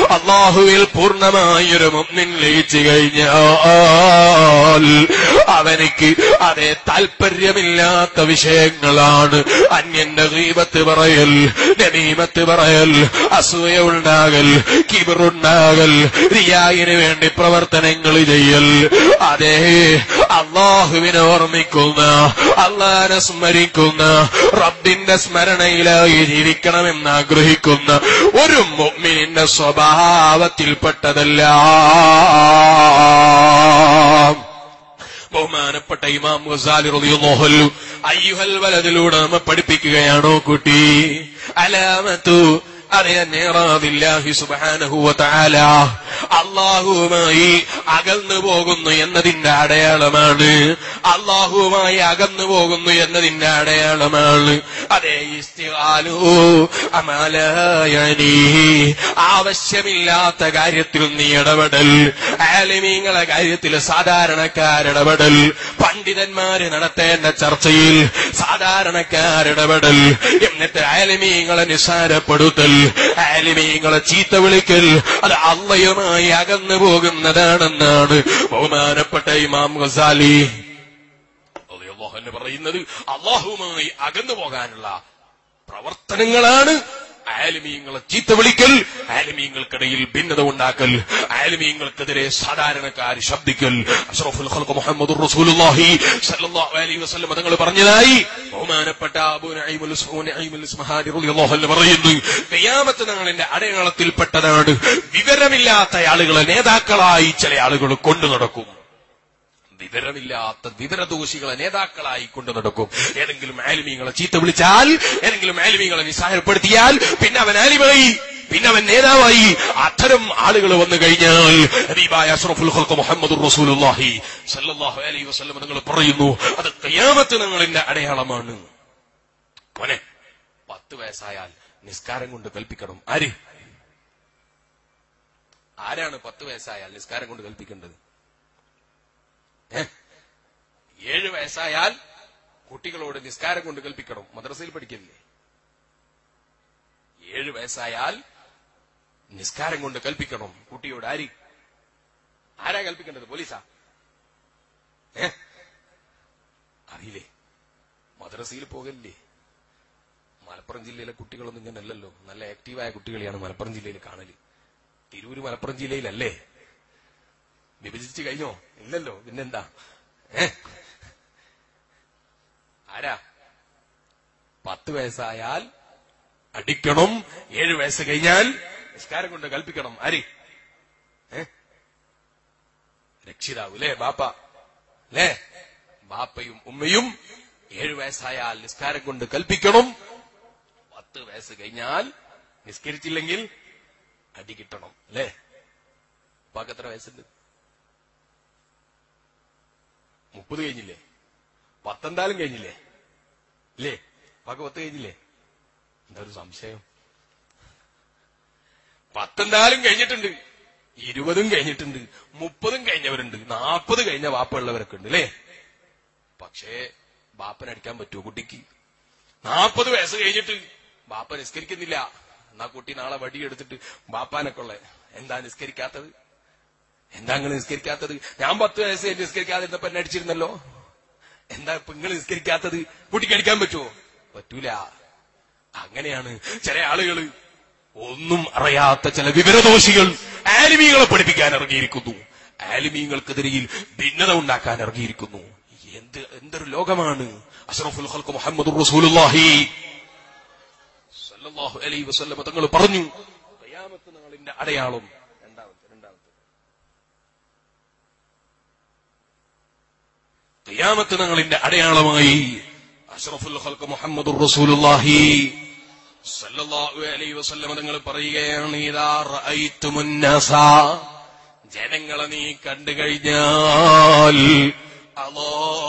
അള്ളാഹുവിൽ പൂർണ്ണമായൊരു മുമ്മിൻ ലയിച്ചു കഴിഞ്ഞാൽ അവനിക്ക് അതേ താല്പര്യമില്ലാത്ത വിഷയങ്ങളാണ് അന്യന്റെ ഗീബത്ത് പറയൽ നമീമത്ത് പറയൽ അസൂയ ഉണ്ടാകൽ കിബറുണ്ടാകൽ റിയായിന് വേണ്ടി പ്രവർത്തനങ്ങൾ ചെയ്യൽ അതേ അള്ളാഹുവിനെ ഓർമ്മിക്കുന്ന അള്ളാഹിനെ സ്മരിക്കുന്ന റബ്ബിന്റെ സ്മരണയിലായി ജീവിക്കണമെന്ന് ആഗ്രഹിക്കുന്ന ഒരു മുഅ്മിനിന്റെ സ്വഭാവത്തിൽപ്പെട്ടതല്ല ബഹുമാനപ്പെട്ട ഇമാം ഗസാലി റളിയല്ലാഹു അൻഹു അയ്യുഹൽ വലദിലൂടെ നമ്മെ പഠിപ്പിക്കുകയാണോ കുട്ടി അലാമത്തു അറിയാൻ നേറാതില്ലാഹി സുബ്ഹാനഹു വ തആല അള്ളാഹുവുമായി അകന്നു പോകുന്നു എന്നതിന്റെ അടയാളമാണ് അള്ളാഹുവുമായി അകന്നു പോകുന്നു എന്നതിന്റെ അടയാളമാണ് അതേ ഇസ്തിഹാലു അമാലയനീ ആവശ്യമില്ലാത്ത കാര്യത്തിൽ നീ ഇടപെടൽ ആലിമീങ്ങളെ കാര്യത്തിൽ സാധാരണക്കാരിടപെടൽ പണ്ഡിതന്മാര് നടത്തേണ്ട ചർച്ചയിൽ സാധാരണക്കാരിടപെടൽ എന്നിട്ട് ആലിമീങ്ങളെ നിസ്സാരപ്പെടുത്തൽ ആലിമീങ്ങളെ ചീത്ത വിളിക്കൽ അത് അള്ളയുമായി അകന്നു പോകുന്നതാണെന്നാണ് ബഹുമാനപ്പെട്ട ഇമാം ഗസാലി റളിയല്ലാഹു അൻഹു പറയുന്നത് അള്ളാഹുവുമായി അകന്നു പോകാനുള്ള പ്രവർത്തനങ്ങളാണ് ആലിമീങ്ങളെ ചീത്ത വിളിക്കൽ ആലിമീങ്ങൾക്കിടയിൽ ഭിന്നത ഉണ്ടാക്കൽ ആലിമീങ്ങൾക്കെതിരെ സാധാരണക്കാർ ശബ്ദിക്കൽ അഷ്റഫുൽ ഖൽഖ് മുഹമ്മദുർ റസൂലുള്ളാഹി സല്ലല്ലാഹു അലൈഹി വസല്ലം തങ്ങൾ പറഞ്ഞതായി ബഹുമാനപ്പെട്ട അബൂ നഈമുൽ നഈമുൽ ഇസ്മഹാനി റളിയല്ലാഹു അൻഹു പറയുന്നു ഖിയാമത്ത് നാളിന്റെ അടയാളത്തിൽപ്പെട്ടതാണ് വിവരമില്ലാത്ത ആളുകളെ നേതാക്കളായി ചില ആളുകൾ കൊണ്ടു നടക്കും വിവരമില്ലാത്ത വിവരദോഷികളെ നേതാക്കളായി കൊണ്ടു നടക്കും ഏതെങ്കിലും ആലിമീങ്ങളെ ചീത്ത വിളിച്ചാൽ ഏതെങ്കിലും ആലിമീങ്ങളെ നിസ്സാരപ്പെടുത്തിയാൽ പിന്നെ അവൻ ആലിമായി പിന്നെ അവൻ നേതാവായി അത്തരം ആളുകൾ വന്നു കഴിഞ്ഞാൽ ഹബീബായ അഷ്റഫുൽ ഖൽഖ് മുഹമ്മദുർ റസൂലുള്ളാഹി സല്ലല്ലാഹു അലൈഹി വസല്ലം നിങ്ങൾ പറയുന്നു അത് ഖിയാമത്ത് നിങ്ങളിന്റെ അടയാളമാണ് മോനെ പത്ത് വയസ്സായാൽ നിസ്കാരം കൊണ്ട് കൽപ്പിക്കണം ആര് ആരാണ് പത്ത് വയസ്സായാൽ നിസ്കാരം കൊണ്ട് കൽപ്പിക്കേണ്ടത് ഏ? ഏഴ് വയസ്സായാൽ കുട്ടികളോട് നിസ്കാരം കൊണ്ട് കൽപ്പിക്കണം മദ്രസയിൽ പഠിക്കില്ലേ ഏഴ് വയസ്സായാൽ നിസ്കാരം കൊണ്ട് കൽപ്പിക്കണം കുട്ടിയോട് ആര് ആരാ കൽപ്പിക്കേണ്ടത് പോലീസാ ഏ അറിയില്ലേ മദ്രസയിൽ പോകല്ലേ മലപ്പുറം ജില്ലയിലെ കുട്ടികളൊന്നും ഇങ്ങനെ അല്ലല്ലോ നല്ല ആക്റ്റീവായ കുട്ടികളെയാണ് മലപ്പുറം ജില്ലയിൽ കാണല് തിരൂര് മലപ്പുറം ജില്ലയിലല്ലേ വിഭജിച്ച് കഴിഞ്ഞോ ഇല്ലല്ലോ പിന്നെന്താ ഏ ആരാ പത്ത് വയസ്സായാൽ അടിക്കണം ഏഴ് വയസ്സ് കഴിഞ്ഞാൽ നിസ്കാരം കൊണ്ട് കൽപ്പിക്കണം ആര് ഏ രക്ഷിതാവ് അല്ലേ ബാപ്പ അല്ലേ ബാപ്പയും ഉമ്മയും ഏഴ് വയസ്സായാൽ നിസ്കാരം കൊണ്ട് കൽപ്പിക്കണം പത്ത് വയസ്സ് കഴിഞ്ഞാൽ നിസ്കരിച്ചില്ലെങ്കിൽ അടി കിട്ടണം അല്ലേ ഉപ്പാക്ക് എത്ര വയസ്സുണ്ട് മുപ്പത് കഴിഞ്ഞില്ലേ പത്തെന്തായാലും കഴിഞ്ഞില്ലേ ഇല്ലേ ഉപ്പാക്ക് പത്ത് കഴിഞ്ഞില്ലേ എന്താ ഒരു സംശയം പത്തെന്തായാലും കഴിഞ്ഞിട്ടുണ്ട് ഇരുപതും കഴിഞ്ഞിട്ടുണ്ട് മുപ്പതും കഴിഞ്ഞവരുണ്ട് നാൽപ്പത് കഴിഞ്ഞ വാപ്പുള്ളവരൊക്കെ ഉണ്ട് അല്ലേ പക്ഷേ ബാപ്പനടിക്കാൻ പറ്റുമോ കുട്ടിക്ക് നാൽപ്പത് വയസ്സ് കഴിഞ്ഞിട്ട് ബാപ്പ നിസ്കരിക്കുന്നില്ല എന്നാ കുട്ടി നാളെ വടിയെടുത്തിട്ട് ബാപ്പാനെ കൊള്ളേ എന്താ നിസ്കരിക്കാത്തത് എന്താ നിങ്ങൾ നിസ്കരിക്കാത്തത് ഞാൻ പത്ത് വയസ്സ് കഴിഞ്ഞ് നിസ്കരിക്കാതിരുന്നപ്പോ എന്നെ അടിച്ചിരുന്നല്ലോ എന്താ ഇപ്പൊ നിങ്ങൾ നിസ്കരിക്കാത്തത് കുട്ടിക്ക് അടിക്കാൻ പറ്റുമോ പറ്റൂല അങ്ങനെയാണ് ചില ആളുകൾ ഒന്നും അറിയാത്ത ചില വിവരദോഷികൾ ആലിമീങ്ങളെ പഠിപ്പിക്കാൻ ഇറങ്ങിയിരിക്കുന്നു ആലിമീങ്ങൾക്കെതിരെയിൽ ഭിന്നത ഉണ്ടാക്കാൻ ഇറങ്ങിയിരിക്കുന്നു എന്ത് എന്തൊരു ലോകമാണ് അഷ്റഫുൽ ഖൽഖ് മുഹമ്മദ് റസൂലുള്ളാഹി സല്ലല്ലാഹു അലൈഹി വസല്ലം തങ്ങൾ പറഞ്ഞു ഖിയാമത്ത് നാളിന്റെ അടയാളം രണ്ടാമത്തെ രണ്ടാമത്തെ ഖിയാമത്ത് നാളിന്റെ അടയാളമായി അഷ്റഫുൽ ഖൽഖ് മുഹമ്മദ് റസൂലുള്ളാഹി സല്ലല്ലാഹു അലൈഹി വസല്ലം തങ്ങൾ പറയുകയാണ് ഇദാ റഅയ്തുമുൻ നാസ ജനങ്ങളെ നീ കണ്ടു കഴിഞ്ഞാൽ അലോ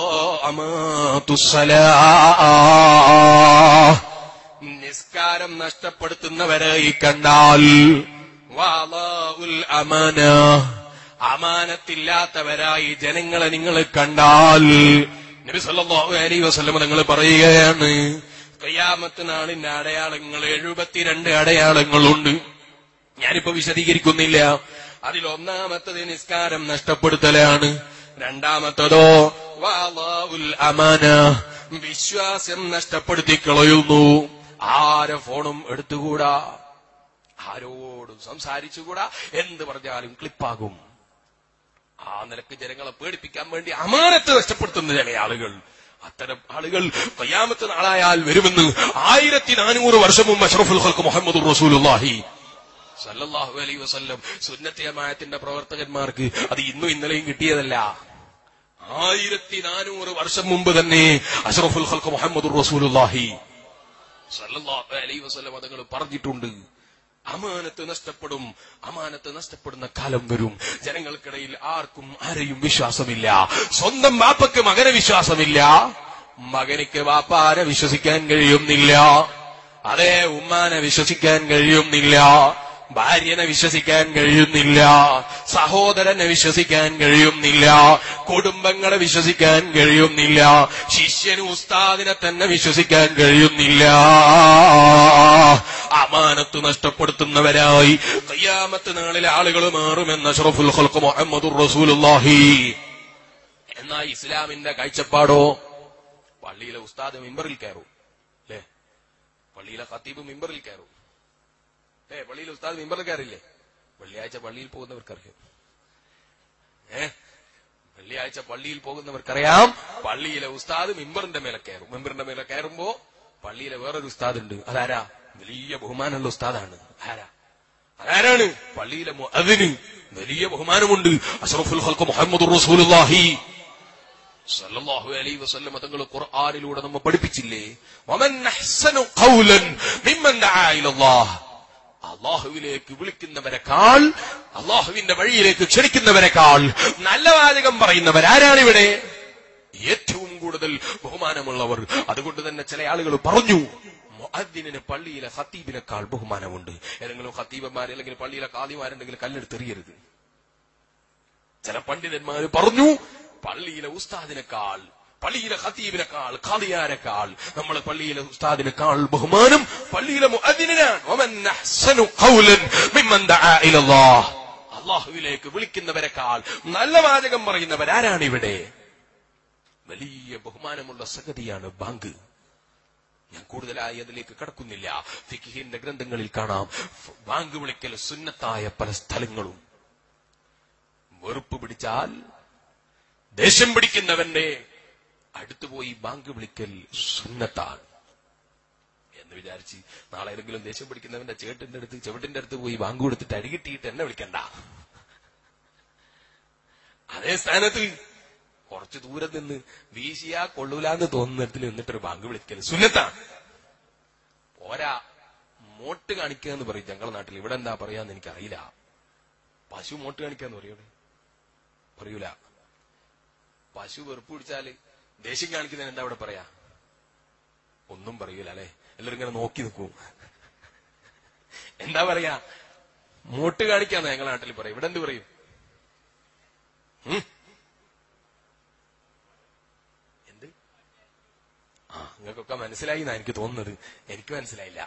നിസ്കാരം നഷ്ടപ്പെടുത്തുന്നവരായി കണ്ടാൽ വാലാഉൽ അമാന അമാനത്തില്ലാത്തവരായി ജനങ്ങളെ നിങ്ങൾ കണ്ടാൽ നബി സല്ലല്ലാഹു അലൈഹി വസല്ലം നിങ്ങൾ പറയുകയാണ് ഖിയാമത്ത് നാളിന്റെ അടയാളങ്ങൾ എഴുപത്തിരണ്ട് അടയാളങ്ങളുണ്ട് ഞാനിപ്പോ വിശദീകരിക്കുന്നില്ല അതിലൊന്നാമത്തത് നിസ്കാരം നഷ്ടപ്പെടുത്തലാണ് രണ്ടാമത്തതോ വാലാവുൽ അമാന വിശ്വാസം നഷ്ടപ്പെടുത്തി കളയുന്നു ആരെ ഫോണും എടുത്തുകൂടാ ആരോടും സംസാരിച്ചുകൂടാ എന്ത് പറഞ്ഞാലും ക്ലിപ്പാകും ആ നിലക്ക് ജനങ്ങളെ പേടിപ്പിക്കാൻ വേണ്ടി അമാനത്ത് നഷ്ടപ്പെടുത്തുന്ന ചില ആളുകൾ അത്തരം ആളുകൾ കയ്യാമത്ത് നാളായാൽ വരുമെന്ന് ആയിരത്തി നാനൂറ് വർഷം മുമ്പ് അഷ്റഫുൽ ഹൽക്ക് മുഹമ്മദ് റസൂലുല്ലാഹി സല്ലല്ലാഹു അലൈഹി വസല്ലം സുന്നത്തിയമായത്തിന്റെ പ്രവർത്തകന്മാർക്ക് അത് ഇന്നും ഇന്നലെയും കിട്ടിയതല്ല ആയിരത്തി നാനൂറ് വർഷം മുമ്പ് തന്നെ അഷ്റഫുൽ ഹൽക്ക് മുഹമ്മദ് റസൂലുല്ലാഹി സല്ലല്ലാഹു അലൈഹി വസല്ലം അതുങ്ങൾ പറഞ്ഞിട്ടുണ്ട് അമാനത്ത് നഷ്ടപ്പെടും അമാനത്ത് നഷ്ടപ്പെടുന്ന കാലം വരും ജനങ്ങൾക്കിടയിൽ ആർക്കും ആരെയും വിശ്വാസമില്ല സ്വന്തം ബാപ്പക്ക് മകനെ വിശ്വാസമില്ല മകനിക്ക് വാപ്പാരെ വിശ്വസിക്കാൻ കഴിയുന്നില്ല അതേ ഉമ്മാനെ വിശ്വസിക്കാൻ കഴിയുന്നില്ല ഭാര്യനെ വിശ്വസിക്കാൻ കഴിയുന്നില്ല സഹോദരനെ വിശ്വസിക്കാൻ കഴിയുന്നില്ല കുടുംബങ്ങളെ വിശ്വസിക്കാൻ കഴിയുന്നില്ല ശിഷ്യന് ഉസ്താദിനെ തന്നെ വിശ്വസിക്കാൻ കഴിയുന്നില്ല അമാനത്ത് നഷ്ടപ്പെടുത്തുന്നവരായി കയ്യാമത്ത് നാളിലെ ആളുകൾ മാറുമെന്ന ഷറഫുൽ ഖൽഖ് മുഹമ്മദുർ റസൂലുള്ളാഹി എന്നാ ഇസ്ലാമിന്റെ കാഴ്ചപ്പാടോ പള്ളിയിലെ ഉസ്താദ് മിമ്പറിൽ കയറും അല്ലേ പള്ളിയിലെ ഖത്തീബ് മിമ്പറിൽ കയറും ഏ പള്ളിയിലെ ഉസ്താദ് മിമ്പറിൽ കയറില്ലേ വെള്ളിയാഴ്ച പള്ളിയിൽ പോകുന്നവർക്കറിയാം ഏ വെള്ളിയാഴ്ച പള്ളിയിൽ പോകുന്നവർക്കറിയാം പള്ളിയിലെ ഉസ്താദ് മിമ്പറിന്റെ മേലെ കയറും മിമ്പറിന്റെ മേലെ കയറുമ്പോ പള്ളിയിലെ വേറൊരു ഉസ്താദ് ഉണ്ട് അതാരാ വലിയ ബഹുമാനമുള്ള ഉസ്താദാണ് ആരാ അതാരാണ് പള്ളിയിലെ അതിന് വലിയ ബഹുമാനമുണ്ട് അഷ്റഫുൽ ഖൽഖ് മുഹമ്മദ് റസൂലുള്ളാഹി സല്ലല്ലാഹു അലൈഹി വസല്ലം തങ്ങൾ ഖുർആനിലൂടെ നമ്മെ പഠിപ്പിച്ചില്ലേ വമൻ അഹ്സനു ഖൗലൻ മിമ്മൻ ദആ ഇലല്ലാഹ് അള്ളാഹുവിലേക്ക് വിളിക്കുന്നവരെക്കാൾ അള്ളാഹുവിന്റെ വഴിയിലേക്ക് ക്ഷണിക്കുന്നവരെക്കാൾ നല്ല വാചകം പറയുന്നവരാരാണിവിടെ ഏറ്റവും കൂടുതൽ ബഹുമാനമുള്ളവർ അതുകൊണ്ട് തന്നെ ചില ആളുകൾ പറഞ്ഞു മുഅദ്ദിനിന് പള്ളിയിലെ ഖത്തീബിനേക്കാൾ ബഹുമാനമുണ്ട് ഏതെങ്കിലും ഖത്തീബന്മാർ അല്ലെങ്കിൽ പള്ളിയിലെ കാദിമാരുണ്ടെങ്കിൽ കല്ലെടുത്തെറിയരുത് ചില പണ്ഡിതന്മാർ പറഞ്ഞു പള്ളിയിലെ ഉസ്താദിനേക്കാൾ പള്ളിയിലെ ഖത്തീബിനേക്കാൾ ഖാദിയാനേക്കാൾ നമ്മൾ പള്ളിയിലെ ഉസ്താദിനേക്കാൾ ബഹുമാനം പള്ളിയിലെ മുഅദ്ദിനാണ് വമൻ അഹ്സനു ഖൗലൻ മിമ്മൻ ദആ ഇലല്ലാഹ് അള്ളാഹുവിലേക്ക് വിളിക്കുന്നവരെക്കാൾ നല്ല വാചകം പറയുന്നവരാരാണ് ഇവിടെ വലിയ ബഹുമാനമുള്ള സംഗതിയാണ് ബാങ്ക് ഞാൻ കൂടുതലായി അതിലേക്ക് കടക്കുന്നില്ല ഫിഖിന്റെ ഗ്രന്ഥങ്ങളിൽ കാണാം ബാങ്ക് വിളിക്കൽ സുന്നത്തായ പല സ്ഥലങ്ങളും വെറുപ്പ് പിടിച്ചാൽ ദേഷ്യം പിടിക്കുന്നവന്റെ അടുത്തുപോയി ബാങ്ക് വിളിക്കൽ സുന്നത്താണ് എന്ന് വിചാരിച്ച് നാളെ ഏതെങ്കിലും ദേഷ്യം പിടിക്കുന്നവന്റെ ചേട്ടിന്റെ അടുത്ത് ചെവിട്ടിന്റെ അടുത്ത് പോയി ബാങ്ക് കൊടുത്തിട്ട് അടികിട്ടിയിട്ട് എന്നെ വിളിക്കണ്ട അതേ സ്ഥാനത്ത് കുറച്ച് ദൂരം നിന്ന് വീശിയാ കൊള്ളൂലെന്ന് തോന്നുന്നിടത്തിൽ നിന്നിട്ടൊരു ബാങ്ക് വിളിക്കൽ സുന്നത്താണ് പോരാ മോട്ട് കാണിക്കുക എന്ന് പറയും ഞങ്ങളുടെ നാട്ടിൽ ഇവിടെ എന്താ പറയാന്ന് എനിക്കറിയില്ല പശു മോട്ട് കാണിക്കാന്ന് പറയൂടെ പറയൂല പശു വെറുപ്പ് പിടിച്ചാല് ദേഷ്യം കാണിക്കുന്നതിന് എന്താ ഇവിടെ പറയാ ഒന്നും പറയൂല അല്ലെ എല്ലാവരും ഇങ്ങനെ നോക്കി നിൽക്കൂ എന്താ പറയാ മോട്ട് കാണിക്കാന്ന് ഞങ്ങളുടെ നാട്ടിൽ പറയും ഇവിടെ എന്ത് പറയും ഉം? എന്ത് ആ നിങ്ങൾക്കൊക്കെ മനസ്സിലായി എന്നാ എനിക്ക് തോന്നുന്നത് എനിക്ക് മനസ്സിലായില്ല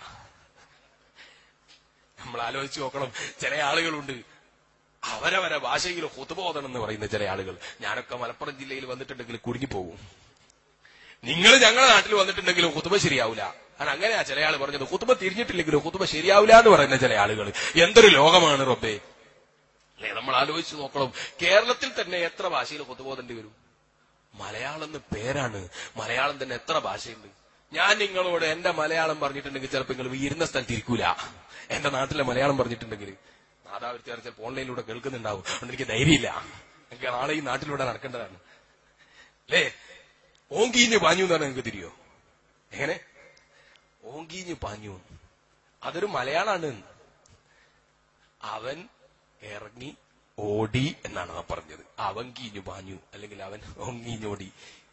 നമ്മൾ ആലോചിച്ച് നോക്കണം ചില ആളുകളുണ്ട് അവരവരെ ഭാഷയിൽ ഹുതുബോധനം എന്ന് പറയുന്ന ചില ആളുകൾ ഞാനൊക്കെ മലപ്പുറം ജില്ലയിൽ വന്നിട്ടുണ്ടെങ്കിൽ കുടുങ്ങിപ്പോകും നിങ്ങൾ ഞങ്ങളുടെ നാട്ടിൽ വന്നിട്ടുണ്ടെങ്കിലും കുത്തുബ ശരിയാവില്ല കാരണം അങ്ങനെയാ ചില ആൾ പറഞ്ഞത് കുത്തുബ തിരിഞ്ഞിട്ടില്ലെങ്കിലും കുത്തുബ ശരിയാവില്ല എന്ന് പറയുന്ന ചില ആളുകൾ എന്തൊരു ലോകമാണ് റബ്ബേ അല്ലെ നമ്മൾ ആലോചിച്ച് നോക്കണം കേരളത്തിൽ തന്നെ എത്ര ഭാഷയിൽ കുത്തുബോധേണ്ടി വരും മലയാളം എന്ന് പേരാണ് മലയാളം തന്നെ എത്ര ഭാഷയുണ്ട് ഞാൻ നിങ്ങളോട് എന്റെ മലയാളം പറഞ്ഞിട്ടുണ്ടെങ്കിൽ ചിലപ്പോൾ നിങ്ങൾ ഇരുന്ന സ്ഥലത്ത് ഇരിക്കൂല എന്റെ നാട്ടിലെ മലയാളം പറഞ്ഞിട്ടുണ്ടെങ്കിൽ നാദാവൃത്തി ചിലപ്പോൾ ഓൺലൈനിലൂടെ കേൾക്കുന്നുണ്ടാവും അതുകൊണ്ട് എനിക്ക് ധൈര്യമില്ല എനിക്ക് നാളെ ഈ നാട്ടിലൂടെ നടക്കേണ്ടതാണ് അല്ലേ ഓങ്കീഞ്ഞ് പാഞ്ഞു എന്നാണ് നിങ്ങൾക്ക് തിരിയോ എങ്ങനെ ഓങ്കീഞ്ഞ് പാഞ്ഞു അതൊരു മലയാളാണ് അവൻ ഇറങ്ങി ഓടി എന്നാണ് ആ പറഞ്ഞത് അവൻ കീഞ്ഞു പാഞ്ഞു അല്ലെങ്കിൽ അവൻ ഓങ്ങീഞ്ഞോടി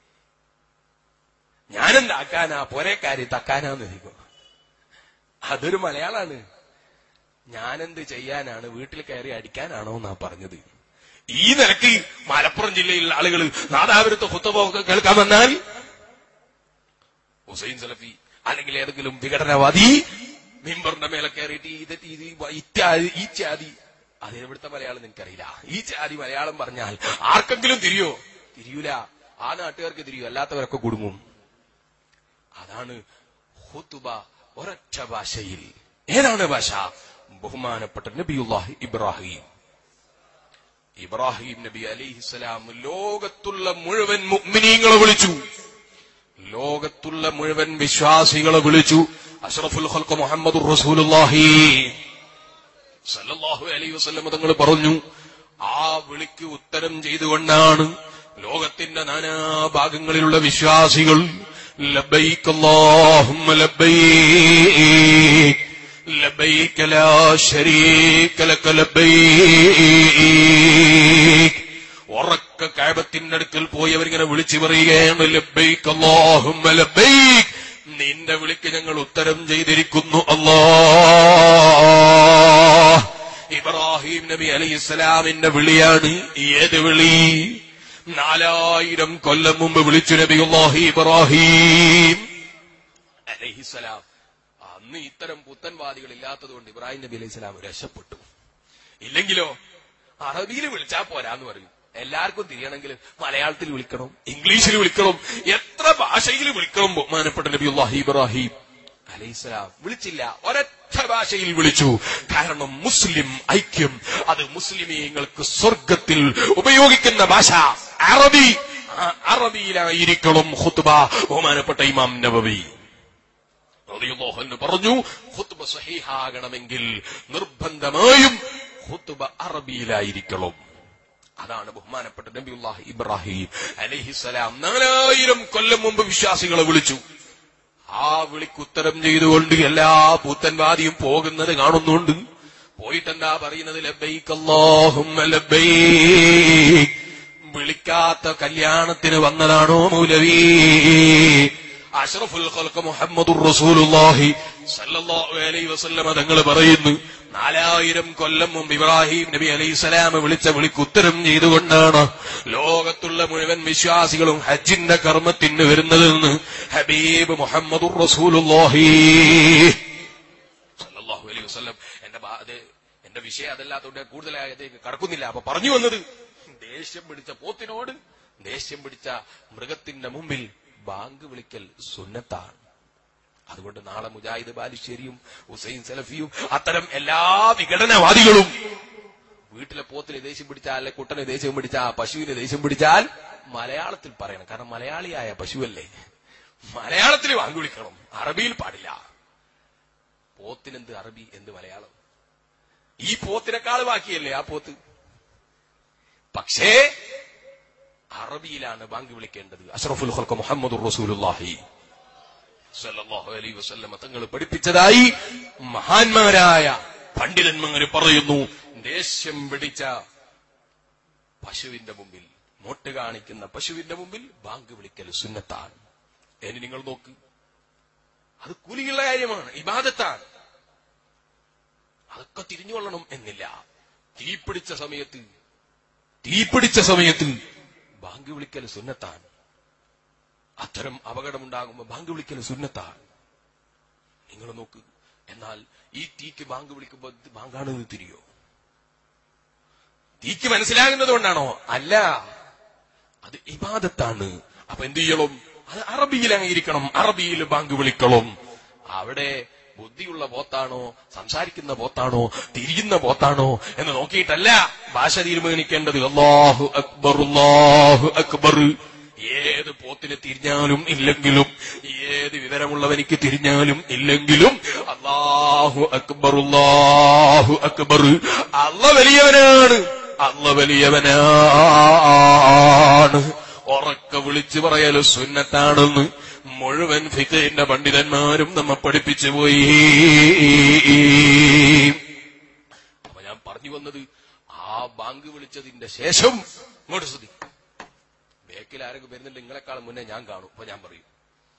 ഞാനെന്താക്കാനാ പോരേക്കാരി തക്കാനാന്ന് ചോദിക്കും അതൊരു മലയാളാണ് ഞാനെന്ത് ചെയ്യാനാണ് വീട്ടിൽ കയറി അടിക്കാനാണോ എന്നാ പറഞ്ഞത് ഈ നിലക്ക് മലപ്പുറം ജില്ലയിലുള്ള ആളുകൾ നാദാപുരത്ത് കുത്തബൊക്കെ കേൾക്കാൻ വന്നാൽ ഹുസൈൻ സലഫി അല്ലെങ്കിൽ ഏതെങ്കിലും വിഘടനവാദി മിമ്പറിന്റെ മേലെ കയറിയിട്ട് ഇത് ഇത് ഇത്യാദി ഈ ചാതി അതിന് ഇവിടുത്തെ മലയാളം നിനക്കറിയില്ല ഈ ചാതി മലയാളം പറഞ്ഞാൽ ആർക്കെങ്കിലും തിരിയോ തിരിയൂല ആ നാട്ടുകാർക്ക് തിരിയൂ അല്ലാത്തവരൊക്കെ കുടുങ്ങും അതാണ് ഹുത്തുബ ഒരൊറ്റ ഭാഷയിൽ ഏതാണ് ഭാഷ ബഹുമാനപ്പെട്ട നബിയുല്ലാഹി ഇബ്രാഹിം ഇബ്രാഹിം നബി അലിഹിസ്സലാം ലോകത്തുള്ള മുഴുവൻ മുഅ്മിനീങ്ങളെ വിളിച്ചു ലോകത്തുള്ള മുഴുവൻ വിശ്വാസികളെ വിളിച്ചു അഷ്റഫുൽ ഖൽഖ് മുഹമ്മദുർ റസൂലുള്ളാഹി സല്ലല്ലാഹു അലൈഹി വസല്ലം തങ്ങൾ പറഞ്ഞു ആ വിളിക്ക് ഉത്തരം ചെയ്തുകൊണ്ടാണ് ലോകത്തിന്റെ നാനാഭാഗങ്ങളിലുള്ള വിശ്വാസികൾ ലബൈക്ക് അല്ലാഹുമ്മ ലബൈക്ക് ലബൈക്ക് ലാ ശരീക ലക ലബൈക്ക് ഉറക്ക കാബത്തിന്റെ അടുക്കൽ പോയി അവരിങ്ങനെ വിളിച്ചു പറയുകയാണ് ലബൈക്ക് അല്ലാഹുമ്മ ലബൈക്ക് നിന്റെ വിളിക്ക് ഞങ്ങൾ ഉത്തരം ചെയ്തിരിക്കുന്നു അല്ലാ ഇബ്രാഹിം നബി അലൈഹി ഇസ്ലാമിന്റെ വിളിയാണ് ഏത് വിളി നാലായിരം കൊല്ലം മുമ്പ് വിളിച്ചു നബി അള്ളാഹി ഇബ്രാഹിം അലൈഹിസ്സലാം അന്ന് ഇത്തരം പുത്തൻവാദികൾ ഇല്ലാത്തതുകൊണ്ട് ഇബ്രാഹിം നബി അലൈഹി സ്വലാം രക്ഷപ്പെട്ടു ഇല്ലെങ്കിലോ അറബിയിൽ വിളിച്ചാ പോരാന്ന് പറയും എല്ലാവർക്കും തിരിയണമെങ്കിൽ മലയാളത്തിൽ വിളിക്കണം ഇംഗ്ലീഷിൽ വിളിക്കണം എത്ര ഭാഷയിൽ വിളിക്കണം ബഹുമാനപ്പെട്ട നബി അള്ളാഹി ഇബ്രാഹിം അലൈഹിസ്സലാം വിളിച്ചില്ല ഒരൊറ്റ ഭാഷയിൽ വിളിച്ചു കാരണം മുസ്ലിം ഐക്യം അത് മുസ്ലിമീങ്ങൾക്ക് സ്വർഗത്തിൽ ഉപയോഗിക്കുന്ന ഭാഷ അറബി ആ അറബിയിലായിരിക്കണം ഖുത്ബ ബഹുമാനപ്പെട്ട ഇമാം നബവി റളിയല്ലാഹു അൻഹു പറഞ്ഞു ഖുത്ബ സഹീഹാകണമെങ്കിൽ നിർബന്ധമായും ഖുത്ബ അറബിയിലായിരിക്കണം അതാണ് ബഹുമാനപ്പെട്ട നബിയുല്ലാഹി ഇബ്രാഹിം അലൈഹിസ്സലാം നാലായിരം കൊല്ലം മുമ്പ് വിശ്വാസികളെ വിളിച്ചു ആ വിളിക്ക് ഉത്തരം ചെയ്തുകൊണ്ട് എല്ലാ പൂത്തൻവാദിയും പോകുന്നത് കാണുന്നുണ്ട് പോയിട്ടെന്താ പറയുന്നത് ലബൈക്ക് അല്ലാഹുമ്മ ലബൈക്ക് വിളിക്കാത്ത കല്യാണത്തിന് വന്നതാണോ മൗലവി അഷ്റഫുൽ ഖൽഖ് മുഹമ്മദുർ റസൂലുള്ളാഹി സല്ലല്ലാഹു അലൈഹി വസല്ലമ തങ്ങൾ പറയുന്നു നാലായിരം കൊല്ലം മുമ്പ് ഇബ്രാഹിം നബി അലൈഹി സ്വലാം വിളിച്ച വിളിക്ക് ഉത്തരം ചെയ്തുകൊണ്ടാണ് ലോകത്തുള്ള മുഴുവൻ വിശ്വാസികളും ഹജ്ജിന്റെ കർമ്മത്തിന് വരുന്നതെന്ന് ഹബീബ് മുഹമ്മദുർ റസൂലുള്ളാഹി സല്ലല്ലാഹു അലൈഹി വസല്ലം എന്റെ ബാ- അത് എന്റെ വിഷയം അതല്ലാത്തതുകൊണ്ട് ഞാൻ കൂടുതലായി അതിലേക്ക് കടക്കുന്നില്ല അപ്പൊ പറഞ്ഞു വന്നത് ദേഷ്യം പിടിച്ച പോത്തിനോട് ദേഷ്യം പിടിച്ച മൃഗത്തിന്റെ മുമ്പിൽ ബാങ്ക് വിളിക്കൽ സുന്നത്താണ് അതുകൊണ്ട് നാളെ മുജാഹിദ് ബാലുശ്ശേരിയും ഹുസൈൻ സലഫിയും അത്തരം എല്ലാ വിഘടനവാദികളും വീട്ടിലെ പോത്തിനെ ദേഷ്യം പിടിച്ചാൽ അല്ലെ കുട്ടനെ ദേഷ്യം പിടിച്ചാൽ പശുവിനെ ദേഷ്യം പിടിച്ചാൽ മലയാളത്തിൽ പറയണം കാരണം മലയാളിയായ പശുവല്ലേ മലയാളത്തിൽ വാങ്ങി വിളിക്കണം അറബിയിൽ പാടില്ല പോത്തിനെന്ത് അറബി എന്ത് മലയാളം ഈ പോത്തിനേക്കാൾ ബാക്കിയല്ലേ ആ പോത്ത് പക്ഷേ അറബിയിലാണ് ബാങ്ക് വിളിക്കേണ്ടത് അഷ്റഫുൽ ഖൽഖ് മുഹമ്മദ് റസൂലുള്ളാഹി സല്ലല്ലാഹു അലൈഹി വസല്ലമ തങ്ങൾ പഠിപ്പിച്ചതായി മഹാന്മാരായ പണ്ഡിതന്മാർ പറയുന്നു ദേഷ്യം പിടിച്ച പശുവിന്റെ മുമ്പിൽ മോട്ട് കാണിക്കുന്ന പശുവിന്റെ മുമ്പിൽ ബാങ്ക് വിളിക്കൽ സുന്നത്താണ് ഇനി നിങ്ങൾ നോക്ക് അത് കൂലിയുള്ള കാര്യമാണ് ഇബാദത്താണ് അതൊക്കെ തിരിഞ്ഞുകൊള്ളണം എന്നില്ല തീപിടിച്ച സമയത്ത് തീപിടിച്ച സമയത്ത് ബാങ്ക് വിളിക്കൽ സുന്നത്താണ് അത്തരം അപകടമുണ്ടാകുമ്പോൾ ബാങ്ക് വിളിക്കൽ സുന്നത്താണ് നിങ്ങൾ നോക്ക് എന്നാൽ ഈ തീക്ക് ബാങ്ക് വിളിക്കുമ്പോൾ ഇത് ബാങ്കാണെന്ന് തിരിയോ തീക്ക് മനസ്സിലാകുന്നത് കൊണ്ടാണോ അല്ല അത് ഇബാദത്താണ് അപ്പൊ എന്ത് ചെയ്യണം അത് അറബിയിലായിരിക്കണം അറബിയിൽ ബാങ്ക് വിളിക്കണം അവിടെ ബുദ്ധിയുള്ള പോത്താണോ സംസാരിക്കുന്ന പോത്താണോ തിരിയുന്ന പോത്താണോ എന്ന് നോക്കിയിട്ടല്ല ഭാഷ തീരുമാനിക്കേണ്ടത് അള്ളാഹു അക്ബർ അള്ളാഹു അക്ബർ ഏത് പോത്തിന് തിരിഞ്ഞാലും ഇല്ലെങ്കിലും ഏത് വിവരമുള്ളവനിക്ക് തിരിഞ്ഞാലും ഇല്ലെങ്കിലും അള്ളാഹു അക്ബർ അള്ളാഹു അക്ബർ അള്ള വലിയവനാണ് അള്ള വലിയവനാണ് ഉറക്ക വിളിച്ചു പറയൽ സുന്നത്താണെന്ന് മുഴുവൻ ഫിഖിന്റെ പണ്ഡിതന്മാരും നമ്മെ പഠിപ്പിച്ചു പോയി അപ്പൊ ഞാൻ പറഞ്ഞു വന്നത് ആ ബാങ്ക് വിളിച്ചതിന്റെ ശേഷം ഇങ്ങോട്ട് ശ്രദ്ധി ബേക്കിൽ ആരെങ്കിലും വരുന്നുണ്ട് നിങ്ങളെക്കാളും മുന്നേ ഞാൻ കാണും അപ്പൊ ഞാൻ പറയും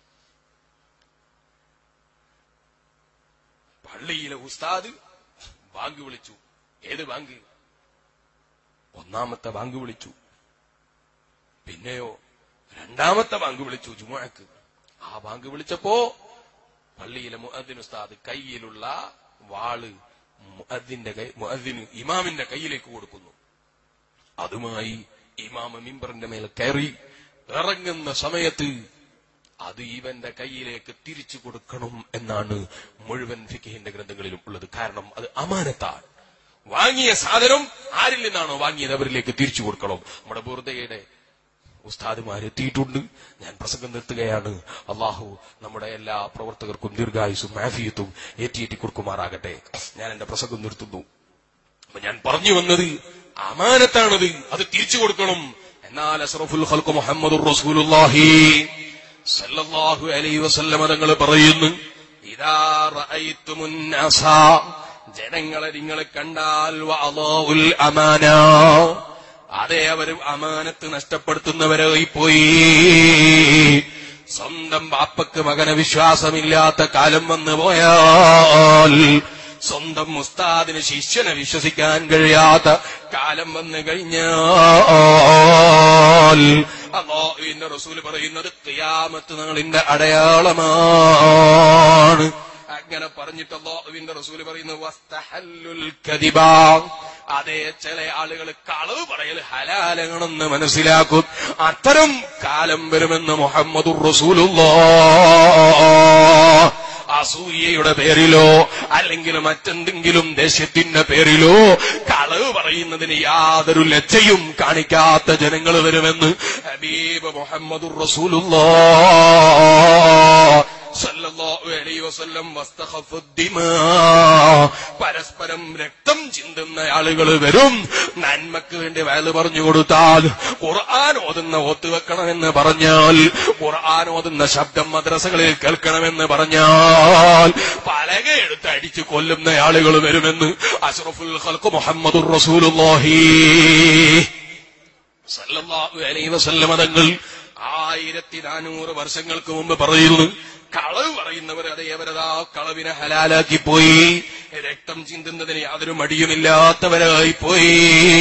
പള്ളിയിലെ ഉസ്താദ് ബാങ്ക് വിളിച്ചു ഏത് ബാങ്ക് ഒന്നാമത്തെ ബാങ്ക് വിളിച്ചു പിന്നെയോ രണ്ടാമത്തെ ബാങ്ക് വിളിച്ചു ജുമാക്ക് ആ ബാങ്ക് വിളിച്ചപ്പോ പള്ളിയിലെ മുഅദ്ദിൻ ഉസ്താദ് കയ്യിലുള്ള വാള് മുഅദ്ദിന്റെ കൈ മുഅദ്ദിന് ഇമാമിന്റെ കയ്യിലേക്ക് കൊടുക്കുന്നു അതുമായി ഇമാമ മിമ്പറിന്റെ മേൽ കയറി ഇറങ്ങുന്ന സമയത്ത് അത് ഇവന്റെ കയ്യിലേക്ക് തിരിച്ചു കൊടുക്കണം എന്നാണ് മുഴുവൻ ഫിഖിഹിന്റെ ഗ്രന്ഥങ്ങളിലും ഉള്ളത് കാരണം അത് അമാനത്താണ് വാങ്ങിയ സാധനം ആരിൽ നിന്നാണോ വാങ്ങിയത് അവരിലേക്ക് തിരിച്ചു കൊടുക്കണം നമ്മുടെ ബുർദയുടെ ഉസ്താദുമാർ എത്തിയിട്ടുണ്ട് ഞാൻ പ്രസംഗം നിർത്തുകയാണ് അള്ളാഹു നമ്മുടെ എല്ലാ പ്രവർത്തകർക്കും ദീർഘായുസും മാഫിയത്തും ഏറ്റിയേറ്റി കൊടുക്കുമാറാകട്ടെ ഞാൻ എന്റെ പ്രസംഗം നിർത്തുന്നു അപ്പൊ ഞാൻ പറഞ്ഞു വന്നത് അമാനത്താണത് അത് തിരിച്ചു കൊടുക്കണം എന്നാൽ അസ്റഫുൽ ഖൽഖ് മുഹമ്മദുർ റസൂലുള്ളാഹി സല്ലല്ലാഹു അലൈഹി വസല്ലമ തങ്ങൾ പറയുന്നു ഇദാ റഅയ്തുമുൻ നാസ ജനങ്ങളെ നിങ്ങൾ കണ്ടാൽ വഅളാഉൽ അമാന അതെ അവർ അമാനത്ത് നഷ്ടപ്പെടുത്തുന്നവരായി പോയി സ്വന്തം ബാപ്പക്ക് മകനെ വിശ്വാസമില്ലാത്ത കാലം വന്നു പോയാൽ സ്വന്തം ഉസ്താദിന് ശിഷ്യനെ വിശ്വസിക്കാൻ കഴിയാത്ത കാലം വന്നു കഴിഞ്ഞാൽ അള്ളാഹുവിന്റെ റസൂൽ പറയുന്നത് ക്രിയാമത്ത് നാളിന്റെ അടയാളമാണ് അങ്ങനെ പറഞ്ഞിട്ട് അള്ളാഹുവിന്റെ റസൂൽ പറയുന്നത് വസ്തഹല്ലുൽ കദിബ അതേ ചില ആളുകൾ കളവ് പറയൽ ഹലാലകണമെന്ന് മനസ്സിലാക്കും അത്തരം കാലം വരുമെന്ന് മുഹമ്മദുർ റസൂലുള്ള അസൂയയുടെ പേരിലോ അല്ലെങ്കിൽ മറ്റെന്തെങ്കിലും ദേശത്തിന്റെ പേരിലോ കളവ് പറയുന്നതിന് യാതൊരു ലജ്ജയും കാണിക്കാത്ത ജനങ്ങൾ വരുമെന്ന് ഹബീബ് മുഹമ്മദുർ റസൂലുള്ള സല്ലല്ലാഹു അലൈഹി വസല്ലം വസ്തഖഫുദ്ദിമാ പരസ്പരം രക്തം ചിന്തുന്ന ആളുകൾ വരും നന്മക്ക് വേണ്ടി വയല് പറഞ്ഞു കൊടുത്താൽ ഖുർആൻ ഓതുന്ന ഓത്തുവെക്കണമെന്ന് പറഞ്ഞാൽ ഖുർആൻ ഓതുന്ന ശബ്ദം മദ്രസകളിൽ കേൾക്കണമെന്ന് പറഞ്ഞാൽ പലക എടുത്ത് അടിച്ചു കൊല്ലുന്ന ആളുകൾ വരുമെന്ന് അഷ്റഫുൽ ഖൽഖ് മുഹമ്മദുർ റസൂലുള്ളാഹി സല്ലല്ലാഹു അലൈഹി വസല്ലമ തങ്ങൾ ആയിരത്തി നാനൂറ് വർഷങ്ങൾക്ക് മുമ്പ് പറയുന്നു കളവ് പറയുന്നവർ അതേ അവരതാ കളവിനെ ഹലാലാക്കി പോയി രക്തം ചിന്തുന്നതിന് യാതൊരു മടിയുമില്ലാത്തവരായി പോയി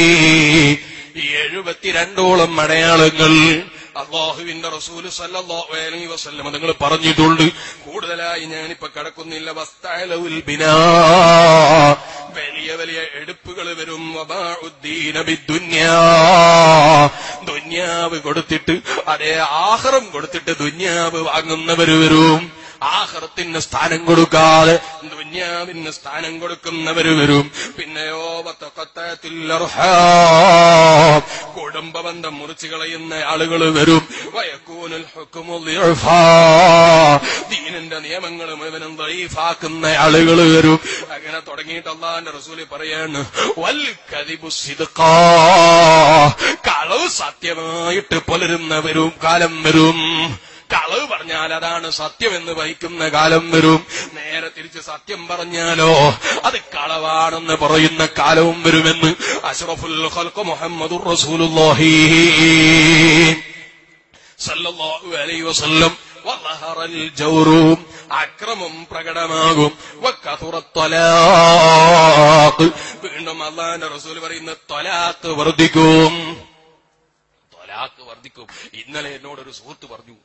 എഴുപത്തിരണ്ടോളം അടയാളങ്ങൾ അള്ളാഹുവിന്റെ റസൂല് സല്ലല്ലാഹു അലൈഹി വസല്ലം നിങ്ങൾ പറഞ്ഞിട്ടുണ്ട് കൂടുതലായി ഞാനിപ്പോ കടക്കുന്നില്ല വസ്തഅലഉൽ ബിനാ വലിയ വലിയ എടുപ്പുകൾ വരും വബാഉദ്ദീന ബിദ്ദുന്യാ ദുന്യാവ് കൊടുത്തിട്ട് അതേ ആഹ്റം കൊടുത്തിട്ട് ദുന്യാവ് വാങ്ങുന്നവര് വരും ആഹ്റത്തിന് സ്ഥാനം കൊടുക്കാതെ ദുന്യാവിന് സ്ഥാനം കൊടുക്കുന്നവര് വരും പിന്നെയോ വത്തഖത്തത്തിൽ അർഹാം. കുടുംബബന്ധം മുറിച്ചു കളയുന്ന ആളുകൾ വരും വയക്കൂനുൽ ഹുക്മു ളിഅഫാ. ദീനിന്റെ നിയമങ്ങൾ മുഴുവനും ദൈഫാക്കുന്ന ആളുകൾ വരും അങ്ങനെ തുടങ്ങിയിട്ട് അള്ളാന്റെ റസൂല് പറയാണ് വൽ കദിബു സിദ്ഖാ. കളവ് സത്യമായിട്ട് പുലരുന്ന വരും കാലം വരും കളവ് പറഞ്ഞാൽ അതാണ് സത്യമെന്ന് വഹിക്കുന്ന കാലം വരും നേരെ തിരിച്ച് സത്യം പറഞ്ഞാലോ അത് കളവാണെന്ന് പറയുന്ന കാലവും വരുമെന്ന് അഷ്റഫുൽ ഖൽഖ് മുഹമ്മദുർ റസൂലുള്ളാഹി സല്ലല്ലാഹു അലൈഹി വസല്ലം വളഹറൽ ജൗറും അക്രമം പ്രകടമാകും വക്കഥുറത് ത്വലാഖ് വീണ്ടും അള്ളാഹിന്റെ റസൂൽ പറയുന്ന ത്വലാഖ് വർദ്ധിക്കും ത്വലാഖ് വർദ്ധിക്കും ഇന്നലെ എന്നോടൊരു സുഹൃത്ത് പറഞ്ഞു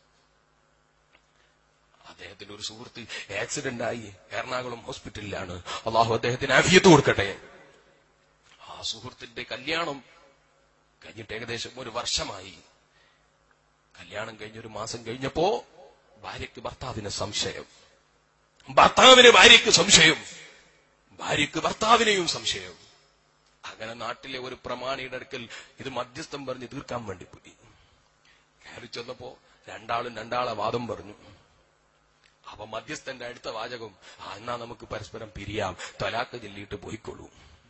അദ്ദേഹത്തിന്റെ ഒരു സുഹൃത്ത് ആക്സിഡന്റ് ആയി എറണാകുളം ഹോസ്പിറ്റലിലാണ് അള്ളാഹു അദ്ദേഹത്തിന് ആഫിയത്ത് കൊടുക്കട്ടെ ആ സുഹൃത്തിന്റെ കല്യാണം കഴിഞ്ഞിട്ട് ഏകദേശം ഒരു വർഷമായി കല്യാണം കഴിഞ്ഞൊരു മാസം കഴിഞ്ഞപ്പോ ഭാര്യയ്ക്ക് ഭർത്താവിന് സംശയം ഭർത്താവിന് ഭാര്യയ്ക്ക് സംശയം ഭാര്യയ്ക്ക് ഭർത്താവിനെയും സംശയം അങ്ങനെ നാട്ടിലെ ഒരു പ്രമാണിയുടെ അടുക്കൽ ഇത് മധ്യസ്ഥം പറഞ്ഞ് തീർക്കാൻ വേണ്ടി പോയി കയറി ചെന്നപ്പോ രണ്ടാളും രണ്ടാളെ വാദം പറഞ്ഞു അപ്പൊ മധ്യസ്ഥന്റെ അടുത്ത വാചകം ആ എന്നാ നമുക്ക് പരസ്പരം പിരിയാം തൊലാക്ക് ചൊല്ലിയിട്ട് പോയിക്കൊള്ളൂ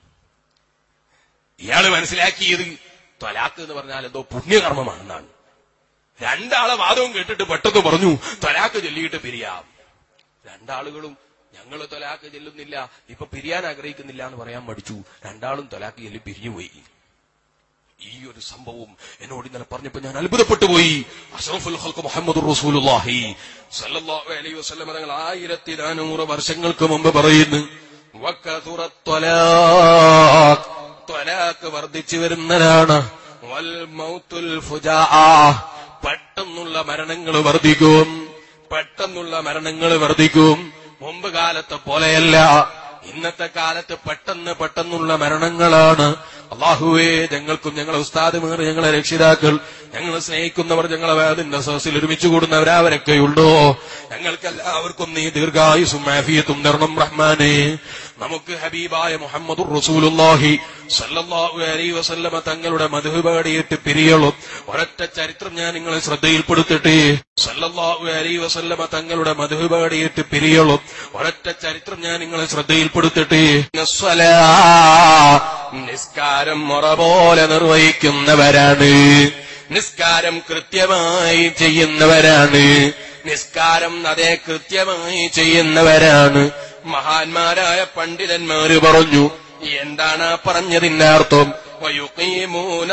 ഇയാള് മനസ്സിലാക്കിയത് തൊലാക്ക് എന്ന് പറഞ്ഞാൽ എന്തോ പുണ്യകർമ്മമാണെന്നാണ് രണ്ടാളെ വാദവും കേട്ടിട്ട് പെട്ടെന്ന് പറഞ്ഞു തൊലാക്ക് ചൊല്ലിയിട്ട് പിരിയാം രണ്ടാളുകളും ഞങ്ങൾ തൊലാക്ക് ചെല്ലുന്നില്ല ഇപ്പൊ പിരിയാൻ ആഗ്രഹിക്കുന്നില്ല എന്ന് പറയാൻ മടിച്ചു രണ്ടാളും തൊലാക്ക് ചൊല്ലി പിരിഞ്ഞുപോയി ഈ ഒരു സംഭവം എന്നോട് ഇന്നലെ പറഞ്ഞപ്പോ ഞാൻ അത്ഭുതപ്പെട്ടു പോയി അഷ്റഫുൽ ഖൽഖ് മുഹമ്മദ് റസൂലുള്ളാഹി സല്ലല്ലാഹു അലൈഹി വസല്ലം തങ്ങൾ ആയിരത്തി നാനൂറ് വർഷങ്ങൾക്ക് മുമ്പ് പറയുന്നു വക്കഥുറ ത്വലാഖ് ത്വലാഖ് വർദ്ധിച്ചു വരുന്നതാണ് വൽ മൗത്തുൽ ഫുജാ പെട്ടെന്നുള്ള മരണങ്ങൾ വർദ്ധിക്കും പെട്ടെന്നുള്ള മരണങ്ങൾ വർദ്ധിക്കും മുമ്പ് കാലത്തെ പോലെയല്ല ഇന്നത്തെ കാലത്ത് പെട്ടെന്ന് പെട്ടെന്നുള്ള മരണങ്ങളാണ് അള്ളാഹുവേ ഞങ്ങൾക്കും ഞങ്ങളെ ഉസ്താദുമാർ ഞങ്ങളെ രക്ഷിതാക്കൾ ഞങ്ങളെ സ്നേഹിക്കുന്നവർ ഞങ്ങളെ വേദിന്റെ സദസ്സിൽ ഒരുമിച്ച് കൂടുന്നവരവരൊക്കെയുണ്ടോ ഞങ്ങൾക്ക് എല്ലാവർക്കും നീ ദീർഘായുസും മാഫിയത്തും തരണം റഹ്മാനെ നമുക്ക് ഹബീബായ മുഹമ്മദ് റസൂലുല്ലാഹി സല്ലല്ലാഹു അലൈഹി വസല്ലമ തങ്ങളുടെ മധു പാടിയിട്ട് പിരിയളും ഒരൊറ്റ ചരിത്രം ഞാൻ നിങ്ങളെ ശ്രദ്ധയിൽപ്പെടുത്തട്ടെ സല്ലല്ലാഹു അലൈഹി വസല്ലമ തങ്ങളുടെ മധു പാടിയിട്ട് പിരിയളും ഒരൊറ്റ ചരിത്രം ഞാൻ നിങ്ങളെ ശ്രദ്ധയിൽപ്പെടുത്തട്ടെ നസ്വലാ, നിസ്കാരം മുറ പോലെ നിർവഹിക്കുന്നവരാണ് നിസ്കാരം കൃത്യമായി ചെയ്യുന്നവരാണ് നിസ്കാരം അതേ കൃത്യമായി ചെയ്യുന്നവരാണ് മഹാന്മാരായ പണ്ഡിതന്മാര് പറഞ്ഞു എന്താണ് ആ പറഞ്ഞതിന്റെ അർത്ഥം വയുക്കീമൂന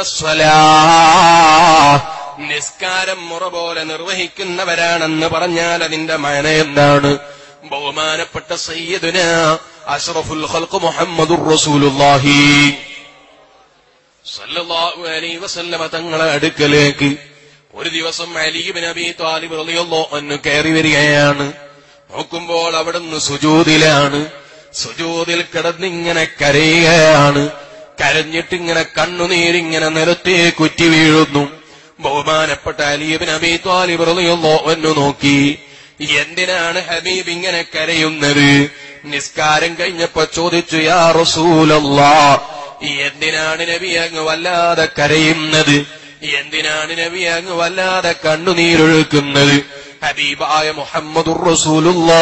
നിസ്കാരം മുറ പോലെ നിർവഹിക്കുന്നവരാണെന്ന് പറഞ്ഞാൽ അതിന്റെ മന എന്താണ് ബഹുമാനപ്പെട്ട സയ്യദുന അഷ്റഫുൽ ഖൽഖ് മുഹമ്മദുർ റസൂലുള്ളാഹി സല്ലല്ലാഹു അലൈഹി വസല്ലമ തങ്ങളെ അടുക്കലേക്ക് ഒരു ദിവസം അലീബ് നബി താലിബ് റളിയല്ലാഹു അൻഹു കയറി വരികയാണ് നോക്കുമ്പോൾ അവിടുന്ന് സുജൂദിലാണ് സുജൂദിൽ കിടന്നിങ്ങനെ കരയുകയാണ് കരഞ്ഞിട്ടിങ്ങനെ കണ്ണുനീരിങ്ങനെ നിലത്തേ കുറ്റി വീഴുന്നു ബഹുമാനപ്പെട്ട അലീബ് നബി താലിബ് റളിയല്ലാഹു അൻഹു നോക്കി എന്തിനാണ് ഹബീബ് ഇങ്ങനെ കരയുന്നത് നിസ്കാരം കഴിഞ്ഞപ്പോ ചോദിച്ചു യാ റസൂലല്ലാ എന്തിനാണ് നബി അങ്ങ് വല്ലാതെ കരയുന്നത് എന്തിനാണ് നബി അങ്ങ് വല്ലാതെ കണ്ണുനീരൊഴുക്കുന്നത് ഹബീബായ മുഹമ്മദുർ റസൂലുള്ളാ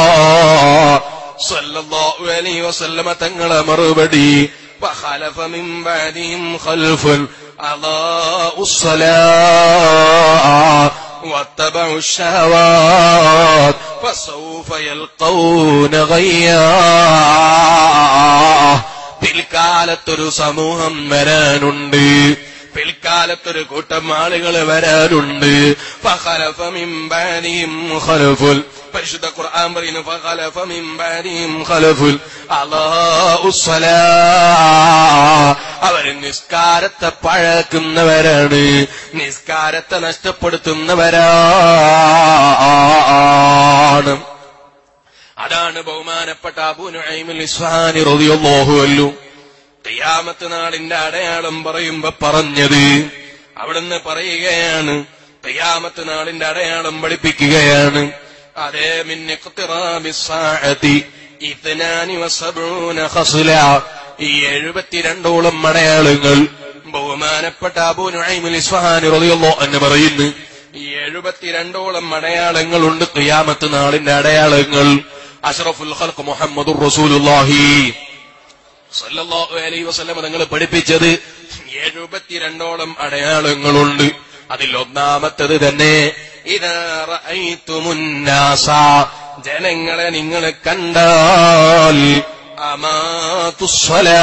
സല്ലല്ലാഹു അലൈഹി വസല്ലമ തങ്ങളെ മറുപടി وخلف من بعدهم خلف أضاءوا الصلاة واتبعوا الشهوات فسوف يلقون غيا പിൽക്കാലത്തൊരു സമൂഹം വരാനുണ്ട് പിൽക്കാലത്തൊരു കൂട്ടം ആളുകൾ വരാനുണ്ട് ഫഖലഫ മിൻ ബഅദിഹിം ഖലഫുൽ പരിശുദ്ധ ഖുർആൻ പറയുന്നു ഫഖലഫ മിൻ ബഅദിഹിം ഖലഫുൽ അല്ലാഹുസ്സലാ അവർ നിസ്കാരത്തെ പഴക്കുന്നവരാണ് നിസ്കാരത്തെ നഷ്ടപ്പെടുത്തുന്നവരാണ് അതാണ് ബഹുമാനപ്പെട്ട അബൂ നുഐമുൽ ഇസ്ഫാനി റളിയല്ലാഹു അൻഹു ഖിയാമത്ത് നാളിന്റെ അടയാളം പറയുമ്പോ പറഞ്ഞത് അവിടുന്ന് പറയുകയാണ് ഖിയാമത്ത് നാളിന്റെ അടയാളം പഠിപ്പിക്കുകയാണ് അതേ മിൻ ഇഖ്തിറാബിസ്സാഅതി ഇത്നാനി വസബൂന ഖസ്ല ഈ എഴുപത്തിരണ്ടോളം അടയാളങ്ങൾ ബഹുമാനപ്പെട്ട അബൂ നുഐമുൽ ഇസ്ഫഹാനി റളിയല്ലാഹു അൻഹു പറയുന്നു ഈ എഴുപത്തിരണ്ടോളം അടയാളങ്ങളുണ്ട് ഖിയാമത്ത് നാളിന്റെ അടയാളങ്ങൾ അഷ്റഫുൽ ഖൽഖ് മുഹമ്മദുർ റസൂലുള്ളാഹി സല്ലല്ലാഹു അലൈഹി വസല്ലം നിങ്ങൾ പഠിപ്പിച്ചത് എഴുപത്തിരണ്ടോളം അടയാളങ്ങളുണ്ട് അതിൽ ഒന്നാമത്തത് തന്നെ ഇതാ റഅയ്തുമുന്നാസ ജനങ്ങളെ നിങ്ങൾ കണ്ടാൽ അമാതുസ്സലാ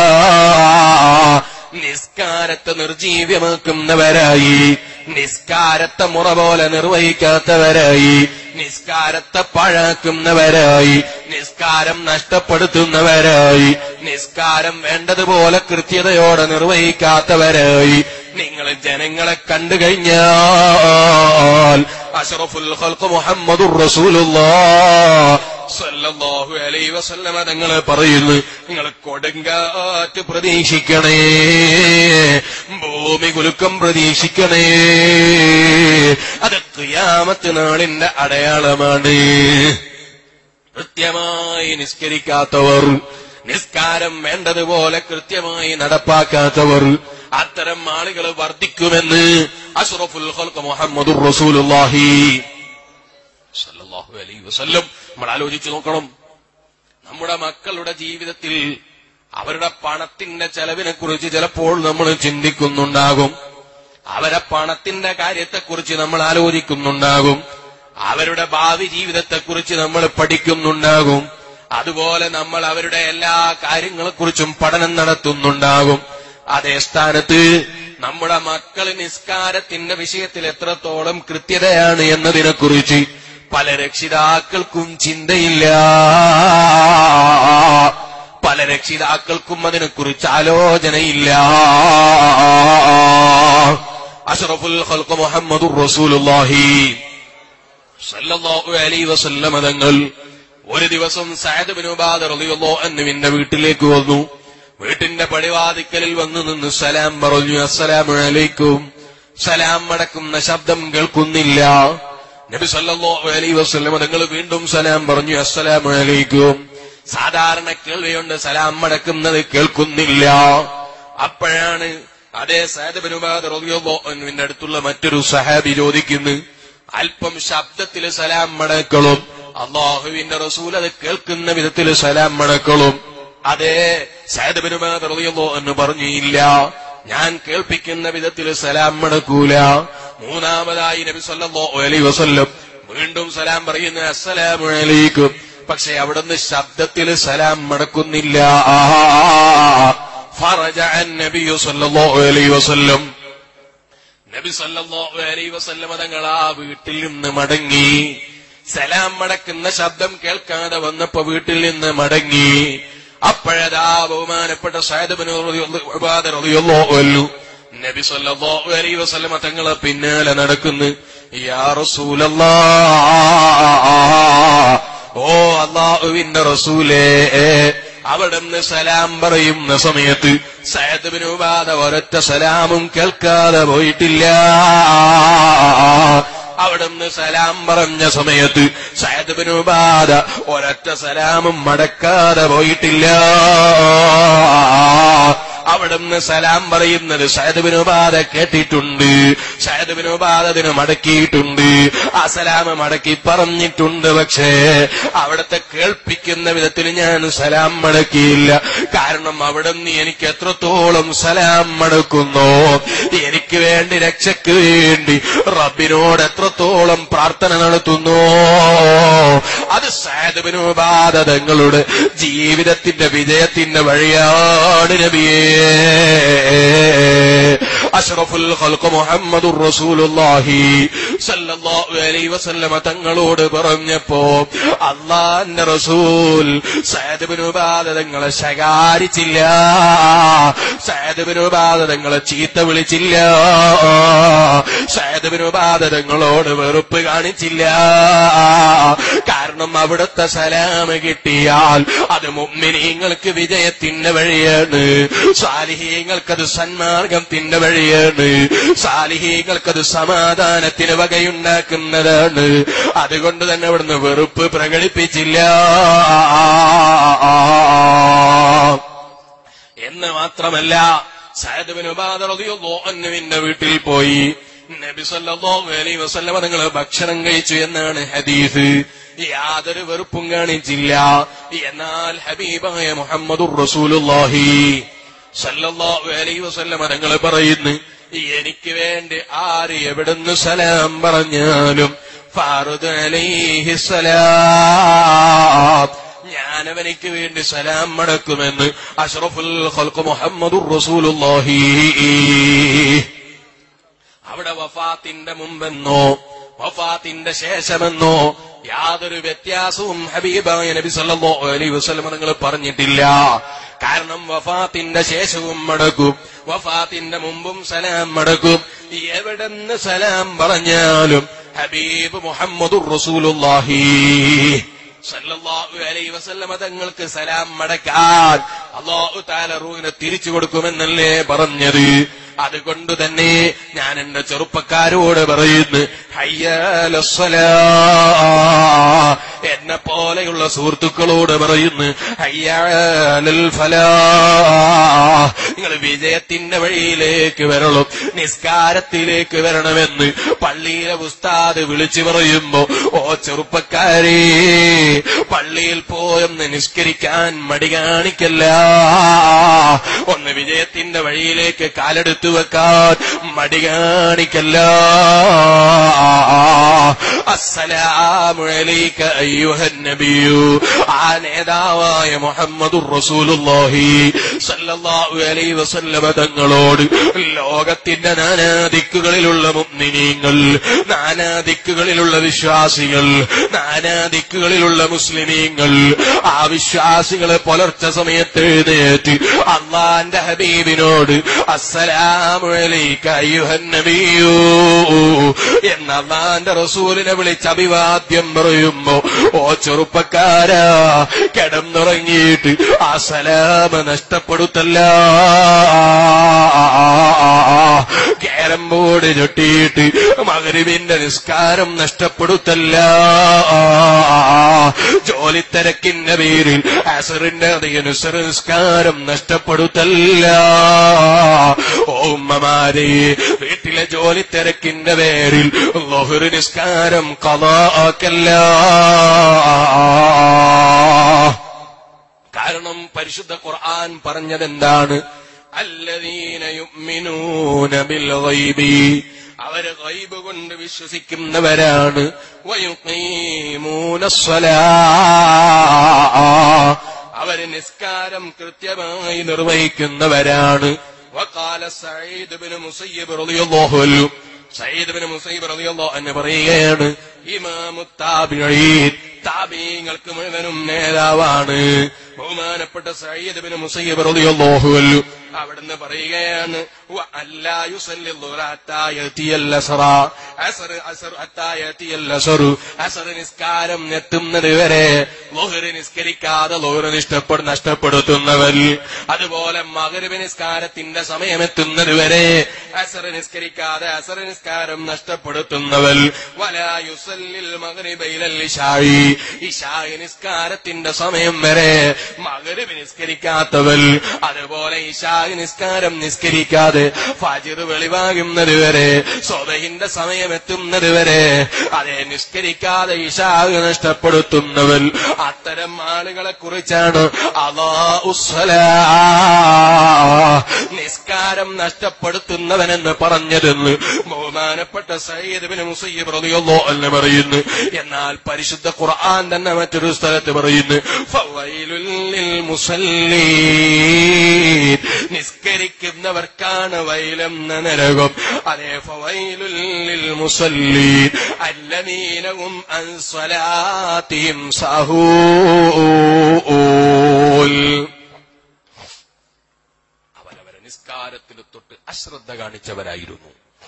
നിസ്കാരത്തെ നിർജീവ്യമാക്കുന്നവരായി നിസ്കാരത്തെ മുറ പോലെ നിർവഹിക്കാത്തവരായി നിസ്കാരത്തെ പഴക്കുന്നവരായി നിസ്കാരം നഷ്ടപ്പെടുത്തുന്നവരായി നിസ്കാരം വേണ്ടതുപോലെ കൃത്യതയോടെ നിർവഹിക്കാത്തവരായി നിങ്ങൾ ജനങ്ങളെ കണ്ടു കഴിഞ്ഞാൽ അഷറഫുൽ ഖൽഖ് മുഹമ്മദുർ റസൂലുള്ളാഹ് സല്ലല്ലാഹു അലൈഹി വസല്ലമ തങ്ങളെ പറയുന്നു നിങ്ങൾ കൊടുങ്കാറ്റ് പ്രതീക്ഷിക്കണേ ഭൂമി കുലുക്കം പ്രതീക്ഷിക്കണേ അത് ഖിയാമത്ത് നാളിന്റെ അടയാളമാണ് കൃത്യമായി നിസ്കരിക്കാത്തവർ നിസ്കാരം വേണ്ടതുപോലെ കൃത്യമായി നടപ്പാക്കാത്തവർ അത്തരം ആളുകൾ വർദ്ധിക്കുമെന്ന് അഷ്റഫുൽ ഖൽഖ് മുഹമ്മദുർ റസൂലുള്ളാഹി സല്ലല്ലാഹു അലൈഹി വസല്ലം നമ്മൾ ആലോചിച്ചു നോക്കണം നമ്മുടെ മക്കളുടെ ജീവിതത്തിൽ അവരുടെ പണത്തിന്റെ ചെലവിനെ കുറിച്ച് ചിലപ്പോൾ നമ്മൾ ചിന്തിക്കുന്നുണ്ടാകും അവരെ പണത്തിന്റെ കാര്യത്തെക്കുറിച്ച് നമ്മൾ ആലോചിക്കുന്നുണ്ടാകും അവരുടെ ഭാവി ജീവിതത്തെക്കുറിച്ച് നമ്മൾ പഠിക്കുന്നുണ്ടാകും അതുപോലെ നമ്മൾ അവരുടെ എല്ലാ കാര്യങ്ങളെക്കുറിച്ചും പഠനം നടത്തുന്നുണ്ടാകും അതേ സ്ഥാനത്ത് നമ്മുടെ മക്കൾ നിസ്കാരത്തിന്റെ വിഷയത്തിൽ എത്രത്തോളം കൃത്യതയാണ് എന്നതിനെക്കുറിച്ച് പല രക്ഷിതാക്കൾക്കും ചിന്തയില്ല പല രക്ഷിതാക്കൾക്കും അതിനെക്കുറിച്ച് ആലോചനയില്ല അഷ്റഫുൽ ഖൽഖ് മുഹമ്മദുർ റസൂലുള്ളാഹി സല്ലല്ലാഹു അലൈഹി വസല്ലമ തങ്ങൾ ഒരു ദിവസം സഅദ് ബിൻ ഉബാദ റളിയല്ലാഹു അൻഹുവിന്റെ വീട്ടിലേക്ക് വന്നു വീട്ടിന്റെ പടിവാതിക്കലിൽ വന്നു നിന്ന് സലാം പറഞ്ഞു അസ്സലാമു അലൈക്കും സലാം മടക്കുന്ന ശബ്ദം കേൾക്കുന്നില്ല നബി സല്ലല്ലാഹു അലൈഹി വസല്ലമ തങ്ങൾ വീണ്ടും സലാം പറഞ്ഞു അസ്സലാമു അലൈക്കും സാധാരണ കേൾവിയുണ്ട് സലാം മടക്കുന്നത് കേൾക്കുന്നില്ല അപ്പോഴാണ് അതേ സാദബനുബാദിന്റെ അടുത്തുള്ള മറ്റൊരു സഹാബി ചോദിക്കുന്നു അല്പം ശബ്ദത്തിൽ സലാം മടക്കളും അള്ളാഹുവിന്റെ റസൂൽ അത് കേൾക്കുന്ന വിധത്തിൽ സലാം മടക്കളും അതേ സാദബനുബാദ് റളിയല്ലോ എന്ന് പറഞ്ഞില്ല ഞാൻ കേൾപ്പിക്കുന്ന വിധത്തിൽ സലാം മടക്കൂല മൂന്നാമതായി നബി സല്ലല്ലാഹു അലൈഹി വസല്ലം വീണ്ടും സലാം പറയുന്ന അസ്സലാമു അലൈക്കും പക്ഷെ അവിടുന്ന് ശബ്ദത്തിൽ സലാം മടക്കുന്നില്ല ഫറജ നബി സല്ലല്ലാഹു അലൈഹി വസല്ലം നബി സല്ലല്ലാഹു അലൈഹി വസല്ലം തങ്ങൾ ആ വീട്ടിൽ നിന്ന് മടങ്ങി സലാം മടക്കുന്ന ശബ്ദം കേൾക്കാതെ വന്നപ്പോ വീട്ടിൽ നിന്ന് മടങ്ങി അപ്പോഴതാ ബഹുമാനപ്പെട്ട സായദബിന് നബി സല്ലല്ലാഹു അലൈഹി വസല്ലം തങ്ങളെ പിന്നാലെ നടക്കുന്നു യാ റസൂലല്ലാ ഓ അള്ളാഹുവിന്റെ റസൂലേ അവിടുന്ന് സലാം പറയുന്ന സമയത്ത് സയദ്ബിന് ഉബാദ ഒരൊറ്റ സലാമും കേൾക്കാതെ പോയിട്ടില്ല അവിടുന്ന് സലാം പറഞ്ഞ സമയത്ത് സയദ്ബിന് ഉബാദ ഒരൊറ്റ സലാമും മടക്കാതെ പോയിട്ടില്ല അവിടുന്ന് സലാം പറയുന്നത് സയദ്ബിനുബാധ കേട്ടിട്ടുണ്ട് സയദ്ബിനുബാധ അതിന് മടക്കിയിട്ടുണ്ട് ആ സലാമ് മടക്കി പറഞ്ഞിട്ടുണ്ട് പക്ഷേ അവിടുത്തെ കേൾപ്പിക്കുന്ന വിധത്തിൽ ഞാൻ സലാം മടക്കിയില്ല കാരണം അവിടുന്ന് എനിക്ക് എത്രത്തോളം സലാം മടക്കുന്നു എനിക്ക് വേണ്ടി രക്ഷയ്ക്ക് വേണ്ടി റബ്ബിനോട് എത്രത്തോളം പ്രാർത്ഥന നടത്തുന്നു അത് സയദ്ബിനുബാധ തങ്ങളുടെ ജീവിതത്തിന്റെ വിജയത്തിന്റെ വഴിയാണ് നബിയേ അഷ്റഫുൽ ഖൽഖ് മുഹമ്മദുർ റസൂലുള്ളാഹി സല്ലല്ലാഹു അലൈഹി വസല്ലമ തങ്ങളോട് പറഞ്ഞപ്പോ അള്ളാന്റെ റസൂൽ സയദ് ബിൻ ഉബാദ തങ്ങളെ ശകാരിച്ചില്ല സയദ് ബിൻ ഉബാദ തങ്ങളെ ചീത്ത വിളിച്ചില്ല സയദ് ബിൻ ഉബാദ തങ്ങളോട് വെറുപ്പ് കാണിച്ചില്ല കാരണം അവിടുത്തെ സലാമ് കിട്ടിയാൽ അത് മുമ്മിനീങ്ങൾക്ക് വിജയത്തിന്റെ വഴിയാണ് സാലിഹീങ്ങൾക്കത് സന്മാർഗത്തിന്റെ വഴിയാണ് സാലിഹീങ്ങൾക്കത് സമാധാനത്തിന് വകയുണ്ടാക്കുന്നതാണ് അതുകൊണ്ട് തന്നെ അവിടുന്ന് വെറുപ്പ് പ്രകടിപ്പിച്ചില്ല എന്ന് മാത്രമല്ല സയദ്ബിനുബാദറിയുവിന്റെ വീട്ടിൽ പോയി നബി സല്ലല്ലാഹു അലൈഹി വസല്ലമ നിങ്ങൾ ഭക്ഷണം കഴിച്ചു എന്നാണ് ഹദീസ് യാതൊരു വെറുപ്പും കാണിച്ചില്ല എന്നാൽ ഹബീബായ മുഹമ്മദുർ റസൂലുള്ളാഹി സല്ലല്ലാഹു അലൈഹി വസല്ലമ തങ്ങൾ പറയുന്നു എനിക്ക് വേണ്ടി ആര് എവിടുന്ന് സലാം പറഞ്ഞാലും ഫാറുദ് അലൈഹി സലാം ഞാൻ അവനിക്ക് വേണ്ടി സലാം മടക്കുമെന്ന് അഷ്റഫുൽ ഖൽഖ് മുഹമ്മദുർ റസൂലുള്ളാഹി അവിടെ വഫാത്തിന്റെ മുമ്പെന്നോ വഫാത്തിന്റെ ശേഷമെന്നോ യാതൊരു വ്യത്യാസവും ഹബീബായ നബി സല്ലല്ലാഹു അലൈഹി വസല്ലം നിങ്ങൾ പറഞ്ഞിട്ടില്ല കാരണം വഫാത്തിന്റെ ശേഷവും മടക്കും വഫാത്തിന്റെ മുമ്പും സലാം മടക്കും എവിടെന്ന് സലാം പറഞ്ഞാലും ഹബീബ് മുഹമ്മദുർ റസൂലുള്ളാഹി സല്ലല്ലാഹു അലൈഹി വസല്ലമ തങ്ങൾക്ക് സലാം മടക്കാൻ അള്ളാഹു താല റൂഹിനെ തിരിച്ചു കൊടുക്കുമെന്നല്ലേ പറഞ്ഞത് അതുകൊണ്ട് തന്നെ ഞാൻ എന്റെ ചെറുപ്പക്കാരോട് പറയുന്നു ഹയ്യാലസ്സലാ എന്നെ പോലെയുള്ള സുഹൃത്തുക്കളോട് പറയുന്നു ഹയ്യാലൽ ഫലാ നിങ്ങൾ വിജയത്തിന്റെ വഴിയിലേക്ക് വരണം നിസ്കാരത്തിലേക്ക് വരണമെന്ന് പള്ളിയിലെ ഉസ്താദ് വിളിച്ചു പറയുമ്പോ ഓ ചെറുപ്പക്കാരേ പള്ളിയിൽ പോയൊന്ന് നിസ്കരിക്കാൻ മടി കാണിക്കല്ല ഒന്ന് വിജയത്തിന്റെ വഴിയിലേക്ക് കാലെടുത്തു വെക്കാൻ മടി കാണിക്കല്ല അസ്സലാമു അലൈക അയ്യുഹ അയ്യുഹൻ നബിയു ആ നേതാവായ മുഹമ്മദുർ റസൂലുള്ളാഹി സല്ലല്ലാഹു അലൈഹി വസല്ലമ തങ്ങളോട് ലോകത്തിന്റെ നാനാദിക്കുകളിലുള്ള മുഅ്മിനീങ്ങൾ നാനാദിക്കുകളിലുള്ള വിശ്വാസികൾ നാനാദിക്കുകളിലുള്ള മുസ്ലിമീങ്ങൾ ആ വിശ്വാസികളെ പുലർച്ചെ സമയത്ത് എഴുന്നേറ്റ് അള്ളാന്റെ ഹബീബിനോട് അസ്സലാമു അലൈക അയ്യുഹൻ നബിയൂ എന്ന അള്ളാന്റെ റസൂലിനെ വിളിച്ച് അഭിവാദ്യം പറയുമ്പോ ഓ ചെറുപ്പക്കാരാ കിടന്നുറങ്ങിയിട്ട് ആ സലാമ നഷ്ടപ്പെടുത്തല്ല കേരം ബോർഡ് ചൊട്ടിയിട്ട് മകരിവിന്റെ നിസ്കാരം നഷ്ടപ്പെടുത്തല്ല ജോലിത്തിരക്കിന്റെ പേരിൽ അസറിന്റെ അതനുസര നിസ്കാരം നഷ്ടപ്പെടുത്തല്ല ഓ ഉമ്മമാരെ വീട്ടിലെ ജോലിത്തിരക്കിന്റെ പേരിൽ ലൊഹുർ നിസ്കാരം കലാക്കല്ല കാരണം പരിശുദ്ധ ഖുർആൻ പറഞ്ഞതെന്താണ് അല്ലദീന യുഅ്മിനൂന ബിൽ ഗൈബി അവര് ഗൈബ് കൊണ്ട് വിശ്വസിക്കുന്നവരാണ് വയുഖീമൂന സ്വലാ അവര് നിസ്കാരം കൃത്യമായി നിർവഹിക്കുന്നവരാണ് വഖാല സഈദ് ബിൻ മുസയ്യിബ് റളിയല്ലാഹു അൻഹു സയ്യിദ് ബിൻ മുസയ്യിബ് റളിയല്ലാഹു അൻഹു പറയുകയാണ് ഇമാമു താബിഈൻ താബീങ്ങൾക്ക് മുഴുവനും നേതാവാണ് ബഹുമാനപ്പെട്ട സയ്യിദ് ബിൻ മുസയ്യിബ് റളിയല്ലാഹു അൻഹു അവിടുന്ന് പറയുകയാണ് വ അല്ലാ യുസല്ലി ളുഹ്റ ഹത്താ യഅതിയൽ അസ്റ അസ്ർ അസ്ർ ഹത്താ യഅതിയൽ അസ്ർ അസ്ർ നിസ്കാരം എത്തുന്നത് വരെ ളുഹ്ർ നിസ്കരിക്കാതെ ളുഹ്ർ ഇഷ്ടപ്പെടു നഷ്ടപ്പെടുത്തുന്നവർ അതുപോലെ മഗ്രിബ് നിസ്കാരത്തിന്റെ സമയം എത്തുന്നത് വരെ അസ്ർ നിസ്കരിക്കാതെ അസ്ർ നിസ്കാരം നഷ്ടപ്പെടുത്തുന്നവർ വലാ യുസല്ലിൽ മഗ്രിബ ഇലൽ ഇശായി ഇശായി നിസ്കാരത്തിന്റെ സമയം വരെ മഗ്രിബ് നിസ്കരിക്കാത്തവർ അതുപോലെ ഇശായി നിസ്കാരം നിസ്കരിക്കാതെ ഫജിർ വെളിവാകുന്നത് വരെ സ്വതഹിന്റെ സമയം എത്തുന്നത് വരെ അതെ നിസ്കരിക്കാതെ ഇശാഗ് നഷ്ടപ്പെടുത്തുന്നവർ അത്തരം ആളുകളെ കുറിച്ചാണ് അള്ളാഹുസ്സലാ നിസ്കാരം നഷ്ടപ്പെടുത്തുന്നവനെന്ന് പറഞ്ഞതെന്ന് ബഹുമാനപ്പെട്ട സയ്യിദ്ബിന് മുസയ്യിബ് റളിയല്ലാഹു അൻഹു പറയുന്നു എന്നാൽ പരിശുദ്ധ ഖുർആൻ തന്നെ മറ്റൊരു സ്ഥലത്ത് പറയുന്നു ഫവൈലുൽ ലിൽ മുസല്ലീൻ നിസ്കരിക്കുന്നവർക്കാണ് വൈലെന്ന നരകം അതേ ഫവൈലുൽ ലിൽ മുസല്ലീൻ അല്ലദീനഹും അൻ സ്വലാത്തിഹിം സഹൂൽ അവരവരെ നിസ്കാരത്തിൽ തൊട്ട് അശ്രദ്ധ കാണിച്ചവരായിരുന്നു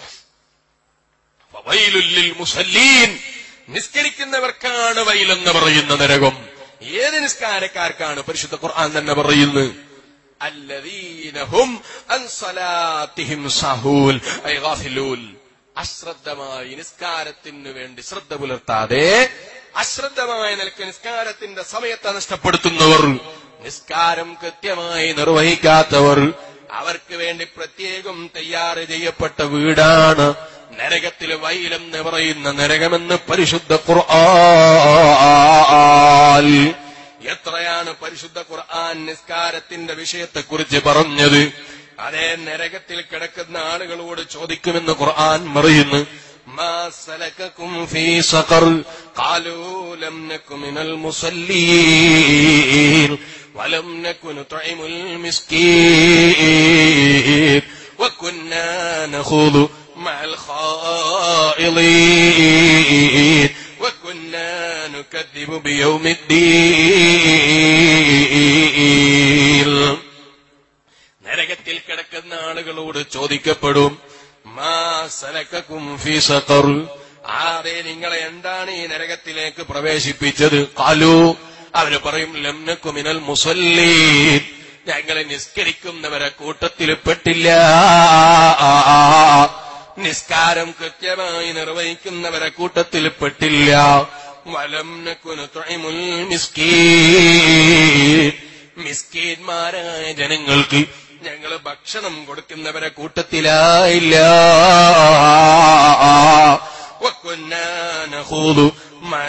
ഫവൈലുൽ ലിൽ മുസല്ലീൻ നിസ്കരിക്കുന്നവർക്കാണ് വൈലെന്ന് പറയുന്ന നരകം ഏത് നിസ്കാരക്കാർക്കാണ് പരിശുദ്ധ ഖുർആൻ തന്നെ പറയുന്നത് അല്ലദീനഹും അൻ സലാത്തിഹിം സഹൂൽ ഐ ഗാഫിലൂൽ അശ്രദ്ധമായി നിസ്കാരത്തിന് വേണ്ടി ശ്രദ്ധ പുലർത്താതെ അശ്രദ്ധമായ നിലക്ക് നിസ്കാരത്തിന്റെ സമയത്തെ നഷ്ടപ്പെടുത്തുന്നവർ നിസ്കാരം കൃത്യമായി നിർവഹിക്കാത്തവർ അവർക്ക് വേണ്ടി പ്രത്യേകം തയ്യാറ് ചെയ്യപ്പെട്ട വീടാണ് നരകത്തിൽ വൈലെന്ന് പറയുന്ന നരകമെന്ന് പരിശുദ്ധ ഖുർആൻ എത്രയാണ് പരിശുദ്ധ ഖുർആൻ നിസ്കാരത്തിന്റെ വിഷയത്തെക്കുറിച്ച് പറഞ്ഞത് അതേ നരകത്തിൽ കിടക്കുന്ന ആളുകളോട് ചോദിക്കുമെന്ന് ഖുർആൻ പറയുന്നു ما سلككم في سقر قالوا لم نك من المصلين ولم نك نطعم المسكين وكنا نخوض مع الخائضين وكنا نكذب بيوم الدين നരകത്തിൽ കിടക്കുന്ന ആളുകളോട് ചോദിക്കപ്പെടും മാ സലക്കും ഫീ സഖർ ആരെ നിങ്ങളെ എന്താണ് ഈ നരകത്തിലേക്ക് പ്രവേശിപ്പിച്ചത് കാലു അവര് പറയും ലംനക്കു മിനൽ മുസല്ലീൻ ഞങ്ങളെ നിസ്കരിക്കുന്നവരെ കൂട്ടത്തിൽ പെട്ടില്ല നിസ്കാരം കൃത്യമായി നിർവഹിക്കുന്നവരെ കൂട്ടത്തിൽ പെട്ടില്ല വലം നക്കുനു തൊഴിമുൽ മിസ്കീൻ മിസ്കീന്മാരായ ജനങ്ങൾക്ക് ഞങ്ങൾ ഭക്ഷണം കൊടുക്കുന്നവരെ കൂട്ടത്തിലായില്ല وكنا نخوض مع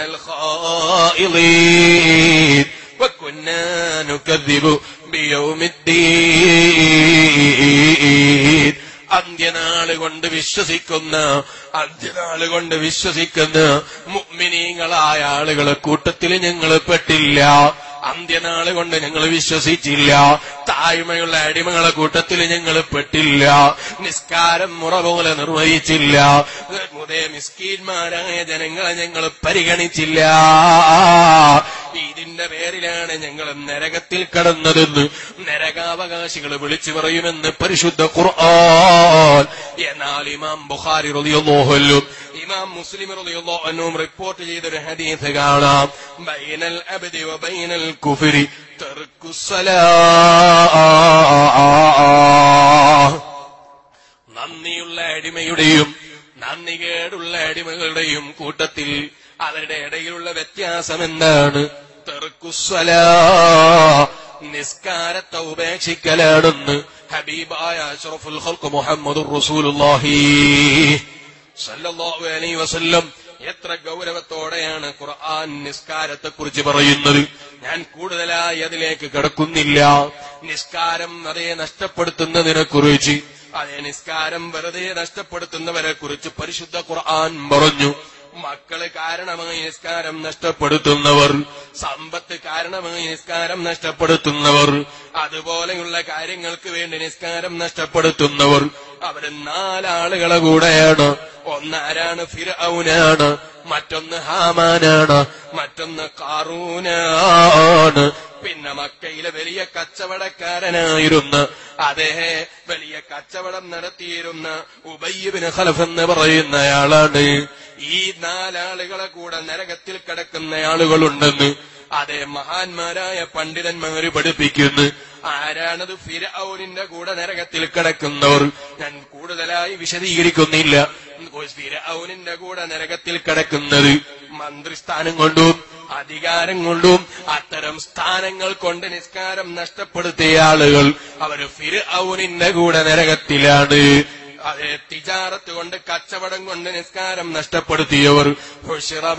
الخائضين وكنا نكذب بيوم الدين അന്ത്യനാള് കൊണ്ട് വിശ്വസിക്കുന്ന അന്ത്യനാള് കൊണ്ട് വിശ്വസിക്കുന്ന മുഗ്മിനീങ്ങളായ ആളുകളെ കൂട്ടത്തിൽ ഞങ്ങൾ പെട്ടില്ല അന്ത്യനാള് കൊണ്ട് ഞങ്ങൾ വിശ്വസിച്ചില്ല താഴ്മയുള്ള അടിമകളെ കൂട്ടത്തിൽ ഞങ്ങൾ പെട്ടില്ല നിസ്കാരം മുറ പോലെ നിർവഹിച്ചില്ല മുതേ മിസ്കീന്മാരായ ജനങ്ങളെ ഞങ്ങൾ പരിഗണിച്ചില്ല ഇതിന്റെ പേരിലാണ് ഞങ്ങൾ നരകത്തിൽ കടന്നതെന്ന് നരകാവകാശികൾ വിളിച്ചു പറയുമെന്ന് പരിശുദ്ധ ഖുർആൻ എന്നാൽ ഇമാം ബുഖാരി റളിയല്ലാഹു ഇമാം മുസ്ലിം റളിയല്ലാഹു അൻഹും റിപ്പോർട്ട് ചെയ്തൊരു ഹദീസ് കാണാം ബൈനൽ അബ്ദി വ ബൈനൽ കുഫരി തർക്കുസ്സലാ നന്ദിയുള്ള അടിമയുടെയും നന്ദികേടുള്ള അടിമകളുടെയും കൂട്ടത്തിൽ അവരുടെ ഇടയിലുള്ള വ്യത്യാസം എന്താണ് തെർക്കുസ്വല നിസ്കാരത്തെ ഉപേക്ഷിക്കലാണെന്ന് ഹബീബായ അഷ്റഫുൽ ഖൽഖ് മുഹമ്മദുർ റസൂലുള്ളാഹി സല്ലല്ലാഹു അലൈഹി വസല്ലം എത്ര ഗൗരവത്തോടെയാണ് ഖുർആൻ നിസ്കാരത്തെ കുറിച്ച് പറയുന്നത് ഞാൻ കൂടുതലായി അതിലേക്ക് കിടക്കുന്നില്ല നിസ്കാരം അതേ നഷ്ടപ്പെടുത്തുന്നതിനെ കുറിച്ച് അതേ നിസ്കാരം വെറുതെ നഷ്ടപ്പെടുത്തുന്നവരെ കുറിച്ച് പരിശുദ്ധ ഖുർആൻ പറഞ്ഞു മക്കള് കാരണമായി നിസ്കാരം നഷ്ടപ്പെടുത്തുന്നവർ സമ്പത്ത് കാരണമായി നിസ്കാരം നഷ്ടപ്പെടുത്തുന്നവർ അതുപോലെയുള്ള കാര്യങ്ങൾക്ക് വേണ്ടി നിസ്കാരം നഷ്ടപ്പെടുത്തുന്നവർ അവര് നാലാളുകളെ കൂടെയാണ് ഒന്നാരാണ് ഫിറൌനാണ് മറ്റൊന്ന് ഹാമാനാണ് മറ്റൊന്ന് കാറൂനാണ് പിന്നെ മക്കയിലെ വലിയ കച്ചവടക്കാരനായിരുന്ന അതേ വലിയ കച്ചവടം നടത്തിയിരുന്ന ഉബയ്യബിന് ഖലഫ് എന്ന് പറയുന്നയാളാണ് ഈ നാലാളുകളെ കൂടെ നരകത്തിൽ കിടക്കുന്ന ആളുകളുണ്ടെന്ന് അതെ മഹാന്മാരായ പണ്ഡിതന്മാര് പഠിപ്പിക്കുന്നു ആരാണത് ഫിരൌനിന്റെ കൂടെ നരകത്തിൽ കിടക്കുന്നവർ ഞാൻ കൂടുതലായി വിശദീകരിക്കുന്നില്ല ഫിരൌനിന്റെ കൂടെ നരകത്തിൽ കിടക്കുന്നത് മന്ത്രിസ്ഥാനം കൊണ്ടും അധികാരം കൊണ്ടും അത്തരം സ്ഥാനങ്ങൾ കൊണ്ട് നിസ്കാരം നഷ്ടപ്പെടുത്തിയ ആളുകൾ അവര് ഫിരൌനിന്റെ കൂടെ നരകത്തിലാണ് അതെ തിജാറത്ത് കൊണ്ട് കച്ചവടം കൊണ്ട് നിസ്കാരം നഷ്ടപ്പെടുത്തിയവർ ഹുഷിറമ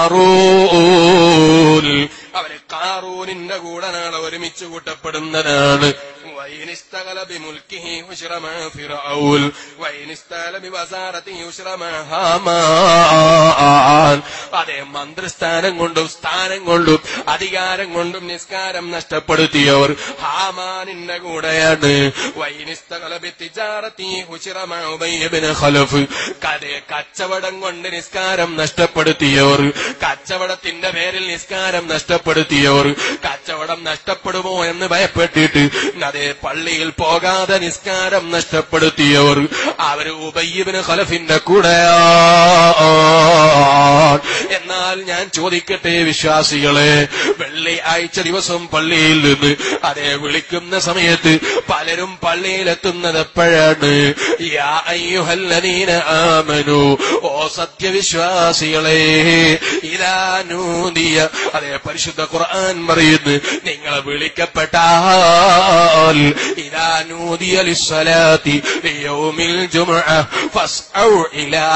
കാറൂൻ അവര് കാറൂനിന്റെ കൂടെ നാളെ ഒരുമിച്ച് കൂട്ടപ്പെടുന്നതാണ് വൈനിസ്തകല ബിമുൽക്കിഹി ഹുഷിറമ ഫിറഔൽ വൈനിസ്തകല ബിവസാറത്തി ഹുഷിറമ ഹാമാൻ അതെ മന്ത്രിസ്ഥാനം കൊണ്ടും സ്ഥാനം കൊണ്ടും അധികാരം കൊണ്ടും നിസ്കാരം നഷ്ടപ്പെടുത്തിയവർ ഹാമാനിന്റെ കൂടെയാണ് വൈനിസ്തകല ബി തിജാറത്തി ഹുഷിറമ ഉബയ്യബിന് ഖലഫ് കതെ കച്ചവടം കൊണ്ട് നിസ്കാരം നഷ്ടപ്പെടുത്തിയവർ കച്ചവടത്തിന്റെ പേരിൽ നിസ്കാരം നഷ്ടപ്പെടുത്തിയവർ കച്ചവടം നഷ്ടപ്പെടുമോ എന്ന് ഭയപ്പെട്ടിട്ട് അതേ പള്ളിയിൽ പോകാതെ നിസ്കാരം നഷ്ടപ്പെടുത്തിയവർ അവര് ഉബയ്യബിന് ഖലഫിന്റെ കൂടെയാ എന്നാൽ ഞാൻ ചോദിക്കട്ടെ വിശ്വാസികളെ വെള്ളിയാഴ്ച ദിവസം പള്ളിയിൽ നിന്ന് അതേ വിളിക്കുന്ന സമയത്ത് പലരും പള്ളിയിലെത്തുന്നത് എപ്പോഴാണ് യാ അയ്യുഹല്ലദീന ആമനു ഓ സത്യവിശ്വാസികളെ ഇതാനൂദിയ അതേ പരിശുദ്ധ ഖുർആൻ പറയുന്നു നിങ്ങളെ വിളിക്കപ്പെട്ടാൽ ഇതാനൂദിയ ലിസ്സലാത്തി യൗമിൽ ജുമുഅ ഫസ്ഔ ഇലാ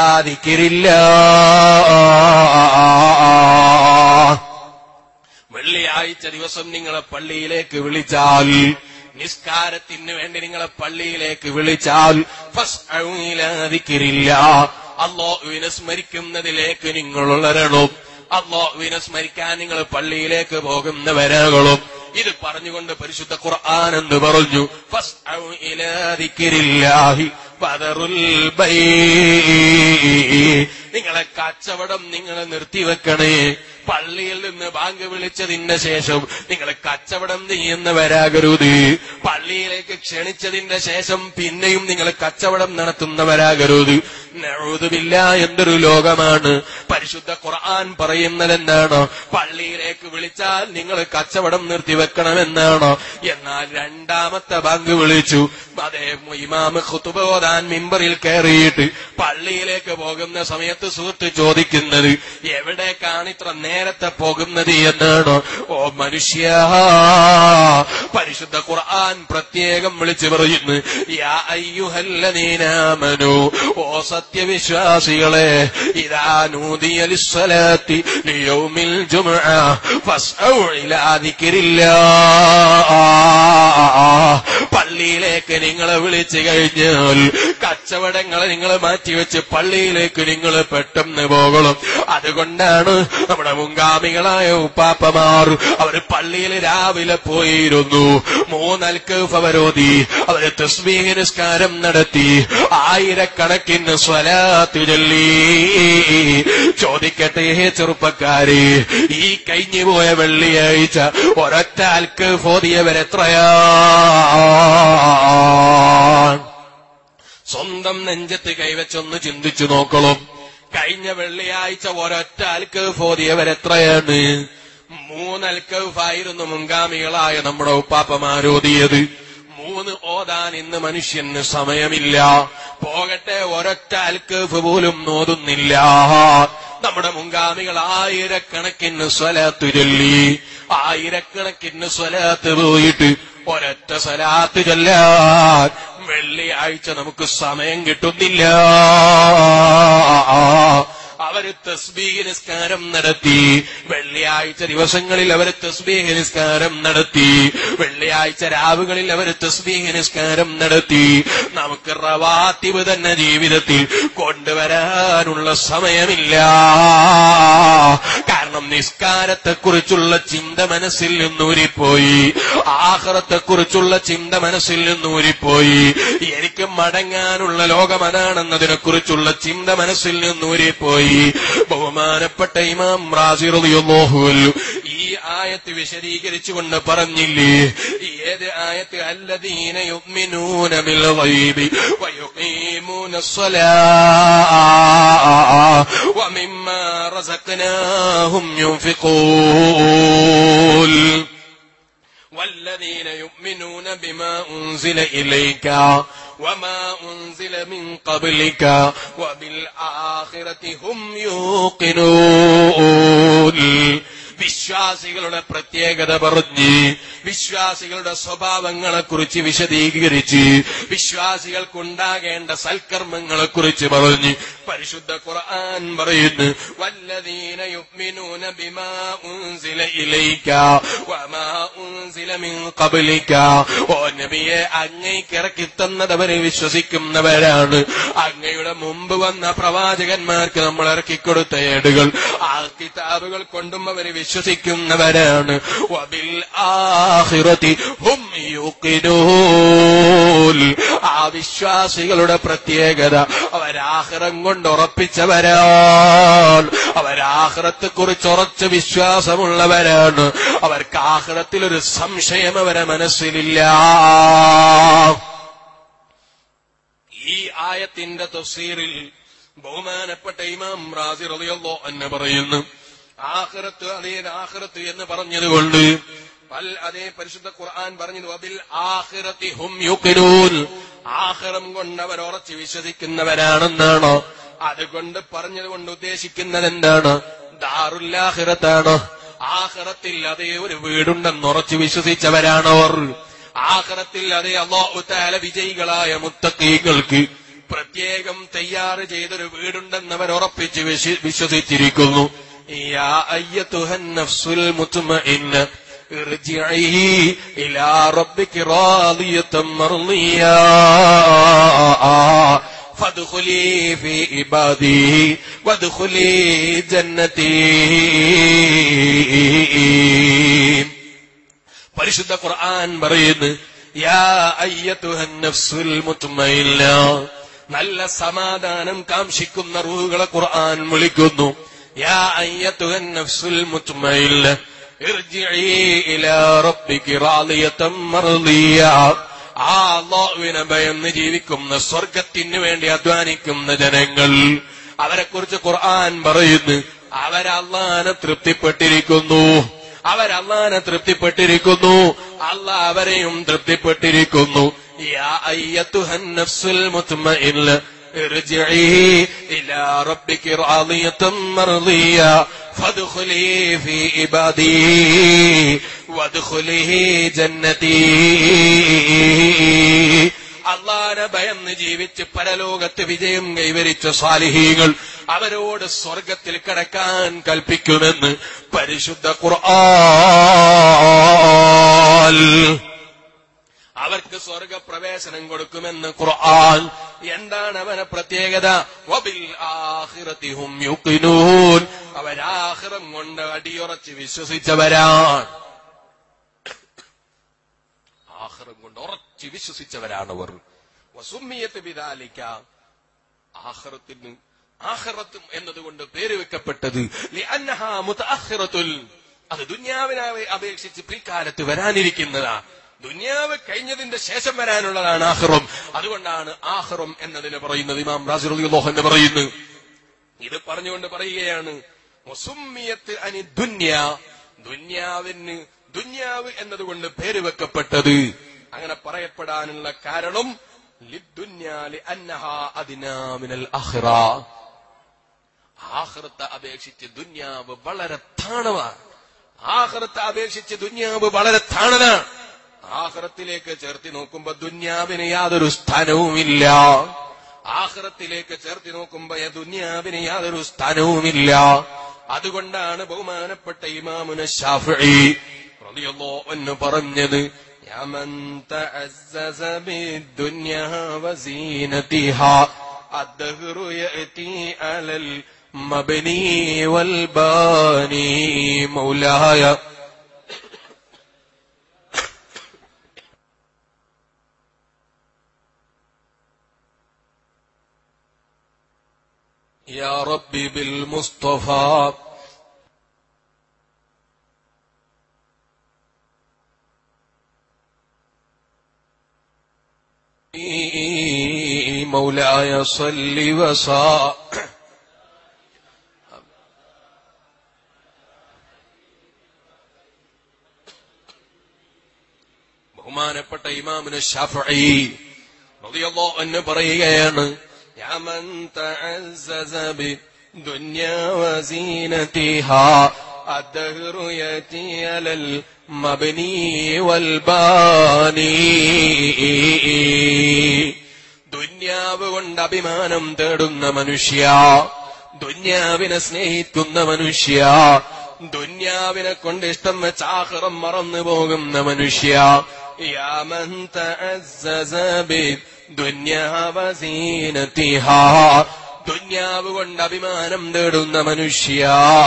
ദിക്രില്ലാഹ് വെള്ളിയാഴ്ച ദിവസം നിങ്ങളെ പള്ളിയിലേക്ക് വിളിച്ചാൽ നിസ്കാരത്തിന് വേണ്ടി നിങ്ങളെ പള്ളിയിലേക്ക് വിളിച്ചാൽ ഫസ്അൗലാദിക്കിരില്ല അള്ളാഹുവിനെ സ്മരിക്കുന്നതിലേക്ക് നിങ്ങൾ ഉളരണം അള്ളാഹുവിനെ സ്മരിക്കാൻ നിങ്ങൾ പള്ളിയിലേക്ക് പോകുന്നവരാകളും ഇത് പറഞ്ഞുകൊണ്ട് പരിശുദ്ധ ഖുർആൻ എന്ന് പറഞ്ഞു ഫസ്അൗലാദിക്കിരില്ലാഹി പതറുൽ ബൈ നിങ്ങളെ കച്ചവടം നിങ്ങളെ നിർത്തിവെക്കണേ പള്ളിയിൽ നിന്ന് ബാങ്ക് വിളിച്ചതിന്റെ ശേഷം നിങ്ങൾ കച്ചവടം ചെയ്യുന്നവരാകരുത് പള്ളിയിലേക്ക് ക്ഷണിച്ചതിന്റെ ശേഷം പിന്നെയും നിങ്ങൾ കച്ചവടം നടത്തുന്നവരാകരുത് നഴുതുമില്ല എന്തൊരു ലോകമാണ് പരിശുദ്ധ ഖുർആൻ പറയുന്നതെന്താണ് പള്ളിയിലേക്ക് വിളിച്ചാൽ നിങ്ങൾ കച്ചവടം നിർത്തിവെക്കണമെന്നാണ് എന്നാൽ രണ്ടാമത്തെ ബാങ്ക് വിളിച്ചു അതേ ഇമാമ് ഖുത്തുബോദാൻ മിമ്പറിൽ കയറിയിട്ട് പള്ളിയിലേക്ക് പോകുന്ന സമയത്ത് സുഹൃത്ത് ചോദിക്കുന്നത് എവിടേക്കാണ് ഇത്ര നേരത്തെ പോകുന്നത് എന്നാണ് ഓ മനുഷ്യ പരിശുദ്ധ ഖുർആൻ പ്രത്യേകം വിളിച്ചു പറയുന്നു യാ അയ്യുഹല്ലദീനാമനു ഓ സത്യവിശ്വാസികളെ ഇതാ നൂദിയ ലിസ്സലാത്തി ലിയൗമിൽ ജുമുഅ ഫസ്ഔ ഇലാ ദിക്രില്ലാഹ് പള്ളിയിലേക്ക് നിങ്ങളെ വിളിച്ചു കഴിഞ്ഞാൽ കച്ചവടങ്ങളെ നിങ്ങൾ മാറ്റിവെച്ച് പള്ളിയിലേക്ക് നിങ്ങൾ പെട്ടെന്ന് പോകണം അതുകൊണ്ടാണ് നമ്മുടെ മുൻഗാമികളായ ഉപ്പാപ്പമാർ അവർ പള്ളിയിൽ രാവിലെ പോയിരുന്നു മൂന്നൽക്ക് അവരോധി അവര് തസ്മീഹ് നിസ്കാരം നടത്തി ആയിരക്കണക്കിന് സ്വലാത്ത് ചൊല്ലി ചോദിക്കട്ടെ ചെറുപ്പക്കാരെ ഈ കഴിഞ്ഞു പോയ വെള്ളിയാഴ്ച ഒരൊറ്റ അൽക്ക് ഫോതിയവരെത്രയാ സ്വന്തം നെഞ്ചത്ത് കൈവച്ചൊന്ന് ചിന്തിച്ചു നോക്കണം കഴിഞ്ഞ വെള്ളിയാഴ്ച ഒരൊറ്റ അൽക്ക് ഫോതിയവരെത്രയാണ് മൂന്നൽക്കൗഫായിരുന്നു മുൻഗാമികളായ നമ്മുടെ ഉപ്പാപ്പമാരോതിയത് മൂന്ന് ഓതാൻ ഇന്ന് മനുഷ്യന് സമയമില്ല പോകട്ടെ ഒരൊറ്റ അൽക്കഫ് പോലും നോതുന്നില്ല നമ്മുടെ മുൻഗാമികൾ ആയിരക്കണക്കിന് സ്വലാത്ത് ചൊല്ലി ആയിരക്കണക്കിന് സ്വലാത്ത് പോയിട്ട് ഒരൊറ്റ സ്വലാത്ത് ചൊല്ലാൻ വെള്ളിയാഴ്ച നമുക്ക് സമയം കിട്ടുന്നില്ല അവര് തസ്ബീഹ് നിസ്കാരം നടത്തി വെള്ളിയാഴ്ച ദിവസങ്ങളിൽ അവർ തസ്ബീഹ് നിസ്കാരം നടത്തി വെള്ളിയാഴ്ച രാവുകളിൽ അവർ തസ്ബീഹ് നിസ്കാരം നടത്തി നമുക്ക് റവാത്തിവ് തന്നെ ജീവിതത്തിൽ കൊണ്ടുവരാനുള്ള സമയമില്ല കാരണം നിസ്കാരത്തെക്കുറിച്ചുള്ള ചിന്ത മനസ്സിൽ നിന്നൂരിപ്പോയി ആഹ്റത്തെക്കുറിച്ചുള്ള ചിന്ത മനസ്സിൽ നിന്നൂരിപ്പോയി എനിക്ക് മടങ്ങാനുള്ള ലോകം അതാണെന്നതിനെ കുറിച്ചുള്ള ചിന്ത മനസ്സിൽ നിന്നൂരിപ്പോയി ബഹുമാനപ്പെട്ട ഇമാം റാസിറിയുള്ളോഹുവല്ലു ഈ ആയത്ത് വിശദീകരിച്ചുകൊണ്ട് പറഞ്ഞില്ലേ ഏത് ആയത്ത് അല്ലദീന യുഗ്മിനൂന ബിൽ ഗൈബി വയുഖീമൂന الصلاة ومما رزقناهم ينفقون والذين يؤمنون بما أنزل إليك وما أنزل من قبلك وبالآخرة هم يوقنون വിശ്വാസികളുടെ പ്രത്യേകത പറഞ്ഞ് വിശ്വാസികളുടെ സ്വഭാവങ്ങളെക്കുറിച്ച് വിശദീകരിച്ച് വിശ്വാസികൾക്കുണ്ടാകേണ്ട സൽക്കർമ്മങ്ങളെക്കുറിച്ച് പറഞ്ഞ് പരിശുദ്ധ ഖുർആൻ പറയുന്നു വല്ലദീന യുഅ്മിനൂന ബിമാ ഉൻസില ഇലൈക വമാ ഉൻസില മിൻ ഖബ്ലിക ഓ നബിയെ അങ്ങേക്ക് ഇറക്കി തന്നത് അവരെ വിശ്വസിക്കുന്നവരാണ് അങ്ങയുടെ മുമ്പ് വന്ന പ്രവാചകന്മാർക്ക് നമ്മൾ ഇറക്കിക്കൊടുത്ത ഏടുകൾ ആ കിതാബുകൾ കൊണ്ടും അവർ വിശ്വസിക്കുന്നവരാണ് വബിൽ ആഖിറതി ഹും യുഖിനൂൻ ആ വിശ്വാസികളുടെ പ്രത്യേകത അവരാഹ്റം കൊണ്ട് ഉറപ്പിച്ചവരാണ് അവരാഹ്റത്തെ കുറിച്ച് ഉറച്ച വിശ്വാസമുള്ളവരാണ് അവർക്ക് ആഹ്റത്തിൽ ഒരു സംശയം അവരെ മനസ്സിലില്ല ഈ ആയത്തിന്റെ തഫ്സീറിൽ ബഹുമാനപ്പെട്ട ഇമാം റാസി റളിയല്ലാഹു അൻഹു പറയുന്നു ആഖിറത്ത് അതേ ആഖിറത്ത് എന്ന് പറഞ്ഞതുകൊണ്ട് പൽ അതേ പരിശുദ്ധ ഖുർആൻ പറഞ്ഞു വബിൽ ആഖിറത്തി ഹും യുഖിനൂൻ ആഖിറം കൊണ്ട് അവർ ഉറച്ചു വിശ്വസിക്കുന്നവരാണെന്നാണോ അതുകൊണ്ട് പറഞ്ഞതുകൊണ്ട് ഉദ്ദേശിക്കുന്നത് എന്താണ് ദാറുല്ലാഹിറത്താണ് ആഖിറത്തിൽ അതേ ഒരു വീടുണ്ടെന്ന് ഉറച്ചു വിശ്വസിച്ചവരാണവർ ആഖിറത്തിൽ അതേ അള്ളാഹു താല വിജയികളായ മുത്തക്കീകൾക്ക് പ്രത്യേകം തയ്യാറ് ചെയ്തൊരു വീടുണ്ടെന്നവർ ഉറപ്പിച്ച് വിശ്വ- വിശ്വസിച്ചിരിക്കുന്നു യാ അയ്യത്തുഹൻ നഫ്സുൽ മുത്മഇന്ന ارجعي إلى ربك راضية مرضية فادخلي في عبادي وادخلي جنتي പരിശുദ്ധ ഖുർആൻ പറയുന്നു യാ അയ്യത്തുഹൻ നഫ്സുൽ മുത്മയില്ല നല്ല സമാധാനം കാംക്ഷിക്കുന്ന റൂഹുകളെ ഖുർആൻ വിളിക്കുന്നു യാ അയ്യത്തുഹൻ നഫ്സുൽ മുത്മയില്ല ഇർജിഇ ഇലാ റബ്ബികി റാളിയതൻ മർദിയ ആ അള്ളാഹുവിനെ ഭയന്ന് ജീവിക്കുന്ന സ്വർഗത്തിന് വേണ്ടി അധ്വാനിക്കുന്ന ജനങ്ങൾ അവരെക്കുറിച്ച് ഖുർആൻ പറയുന്നു അവരല്ലാനെ തൃപ്തിപ്പെട്ടിരിക്കുന്നു അവരല്ലാനെ തൃപ്തിപ്പെട്ടിരിക്കുന്നു അല്ല അവരെയും തൃപ്തിപ്പെട്ടിരിക്കുന്നു യാ അയ്യത്തുഹൻ നഫ്സുൽ മുത്മഇന്ന ارجعي إلى ربك راضية مرضية فادخلي في عبادي وادخلي جنتي അള്ളാനെ ഭയന്ന് ജീവിച്ച് പരലോകത്ത് വിജയം കൈവരിച്ച സാലിഹീകൾ അവരോട് സ്വർഗത്തിൽ കിടക്കാൻ കൽപ്പിക്കുമെന്ന് പരിശുദ്ധ ഖുർആൻ അവർക്ക് സ്വർഗപ്രവേശനം കൊടുക്കുമെന്ന് ഖുർആൻ എന്താണ് അവനെ പ്രത്യേകത വബിൽ ആഖിറതി ഹും യുഖിനൂൻ അവരാഖിറം കൊണ്ട് അടിയുറച്ച് വിശ്വസിച്ചവരാണ് ആഖിറം കൊണ്ട് ഉറച്ച് വിശ്വസിച്ചവരാണവർ വസുമ്മിയത്ത് ബിദാലിക്ക ആഖിറത്തിന് ആഖിറത്തും എന്നതുകൊണ്ട് പേര് വെക്കപ്പെട്ടത് ലിഅന്നഹാ മുതഅഖിറത്തുൽ അത് ദുന്യാവിനെ അപേക്ഷിച്ച് പിൽക്കാലത്ത് വരാനിരിക്കുന്നതാ ദുന്യാവ് കഴിഞ്ഞതിന്റെ ശേഷം വരാനുള്ളതാണ് ആഹ്റം അതുകൊണ്ടാണ് ആഹ്റം എന്നതിന് പറയുന്നത് ഇമാം റാസിറുല്ലാഹു എന്ന് പറയുന്നു ഇത് പറഞ്ഞുകൊണ്ട് പറയുകയാണ് മുസുമ്മിയത്ത് അനി ദുന്യ ദുന്യാവിന് ദുന്യാവ് എന്നതുകൊണ്ട് പേര് വെക്കപ്പെട്ടത് അങ്ങനെ പറയപ്പെടാനുള്ള കാരണം ലിദ്ദുന്യ ലിഅന്നഹാ അദ്നാ മിനൽ ആഖിറ ആഹ്റത്തെ അപേക്ഷിച്ച് ദുന്യാവ് വളരെ താണവാണ് ആഹ്റത്തെ അപേക്ഷിച്ച് ദുന്യാവ് വളരെ താണതാണ് ആഹ്റത്തിലേക്ക് ചേർത്തി നോക്കുമ്പോ ദുന്യാവിന് യാതൊരു സ്ഥാനവുമില്ല ആഹ്റത്തിലേക്ക് ചേർത്തി നോക്കുമ്പോ ഈ ദുന്യാവിന് യാതൊരു സ്ഥാനവുമില്ല അതുകൊണ്ടാണ് ബഹുമാനപ്പെട്ട ഇമാമുന ഷാഫി റളിയല്ലാഹു അൻഹു പറഞ്ഞത് يا من تعزز بالدنيا وزينتها الدهر يأتي على المبني والباني مولاي يا ربي بالمصطفى مولاي صل وصا ബഹുമാനപ്പെട്ട ഇമാമിന് ഷാഫി റളിയല്ലാഹു അൻഹു പറയുകയാണ് يا من تعزز بالدنيا وزينتها الدهر يأتي على المبني والباني ദുന്യാവ് കൊണ്ട് അഭിമാനം തേടുന്ന മനുഷ്യ ദുന്യാവിനെ സ്നേഹിക്കുന്ന മനുഷ്യ ദുന്യാവിനെ കൊണ്ട് ഇഷ്ടം വെച്ച് ആഹ്റം മറന്നു പോകുന്ന മനുഷ്യ യാമൻ തഅസ്സസ ബിദ്ദുന്യാ വസീനതിഹാ ദുന്യാവ് കൊണ്ട് അഭിമാനം തേടുന്ന മനുഷ്യ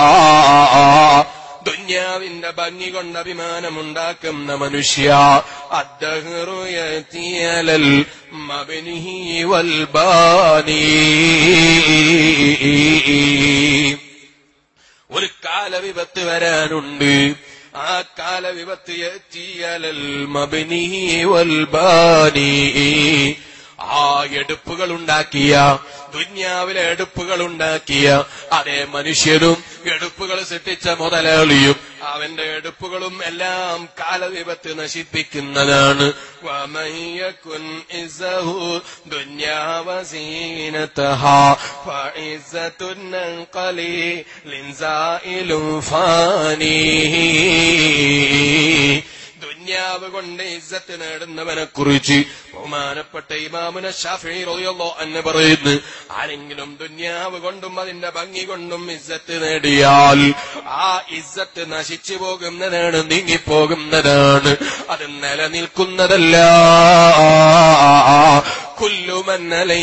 ദുന്യാവിന്റെ ഭംഗി കൊണ്ട് അഭിമാനമുണ്ടാക്കുന്ന മനുഷ്യ അദ്ദഹറുയത്തിയലൽ മബനിഹി വൽബാനി ഒരു കാലവിപത്ത് വരാനുണ്ട് ആ കാലവിപത്ത് യത്തിയലൽ മബനിഹി വൽബാനി ആ എടുപ്പുകൾ ഉണ്ടാക്കിയ ദുന്യാവിലെ എടുപ്പുകൾ ഉണ്ടാക്കിയ അതേ മനുഷ്യരും എടുപ്പുകൾ സൃഷ്ടിച്ച മുതലാളിയും അവന്റെ എടുപ്പുകളും എല്ലാം കാലവിപത്ത് നശിപ്പിക്കുന്നതാണ് വമയ്യക്കുൻ ഇസഹു ദുന്യാവസീനതഹാ ഫഇസത്തുൻ ഖലീലിൻ സായിലും ഫാനീ ദുന്യാവ് കൊണ്ട് ഇസ്സത്ത് നേടുന്നവനെ കുറിച്ച് ബഹുമാനപ്പെട്ട ഇമാമുന ഷാഫി റളിയല്ലാഹു അൻഹു പറയുന്നു ആരെങ്കിലും ദുന്യാവ് കൊണ്ടും അതിന്റെ ഭംഗി കൊണ്ടും ഇസ്സത്ത് നേടിയാൽ ആ ഇസ്സത്ത് നശിച്ചു പോകുന്നതാണ് നീങ്ങിപ്പോകുന്നതാണ് അത് നിലനിൽക്കുന്നതല്ല കുല്ലുമൻ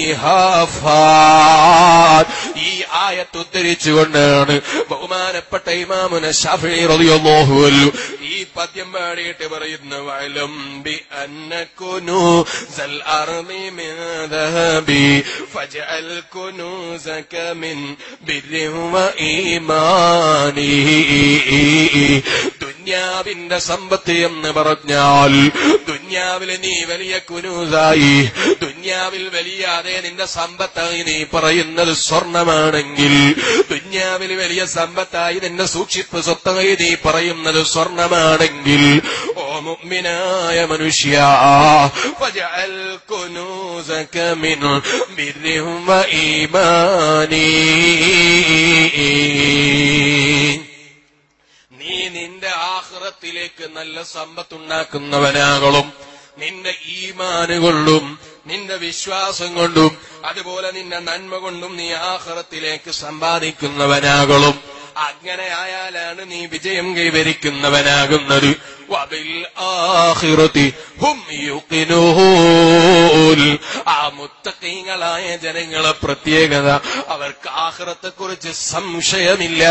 ഈ ആയത്ത് ഉദ്ധരിച്ചുകൊണ്ടാണ് ബഹുമാനപ്പെട്ട ഇമാമുന ഷാഫി റളിയല്ലാഹു അൻഹു ഈ പദ്യം പാടിയിട്ട് പറയുന്ന വലം ബി അന്നകുനൂസൽ അർളി മിൻ ദഹബി ഫജഅൽ കുനൂസക മിൻ ബിർരി വ ഈമാനി ദുന്യാവിന്റെ സമ്പത്ത് എന്ന് പറഞ്ഞാൽ ദുന്യാവിൽ നീ വലിയ കുനൂസായി ദുന്യാവിൽ വലിയ അതേ നിന്റെ സമ്പത്തായി നീ പറയുന്നത് സ്വർണമാണെങ്കിൽ ദുന്യാവിൽ വലിയ സമ്പത്തായി നിന്റെ സൂക്ഷിപ്പ് സ്വത്തായി നീ പറയുന്നത് സ്വർണമാണെങ്കിൽ ഓ മുഅ്മിനായ മനുഷ്യ ഫജഅൽ കുനൂസക മിൻ ബിർരി വ ഈമാനി നീ നിന്റെ ആഹ്റത്തിലേക്ക് നല്ല സമ്പത്തുണ്ടാക്കുന്നവനാകളും നിന്റെ ഈമാന് കൊണ്ടും നിന്റെ വിശ്വാസം കൊണ്ടും അതുപോലെ നിന്റെ നന്മ കൊണ്ടും നീ ആഹ്റത്തിലേക്ക് സമ്പാദിക്കുന്നവനാകളും അങ്ങനെ ആയാലാണ് നീ വിജയം കൈവരിക്കുന്നവനാകുന്നത് وبالآخرة هم يوقنون ആ മുത്തക്കീങ്ങളായ ജനങ്ങളെ പ്രത്യേകത അവർക്ക് ആഹ്റത്തെ കുറിച്ച് സംശയമില്ല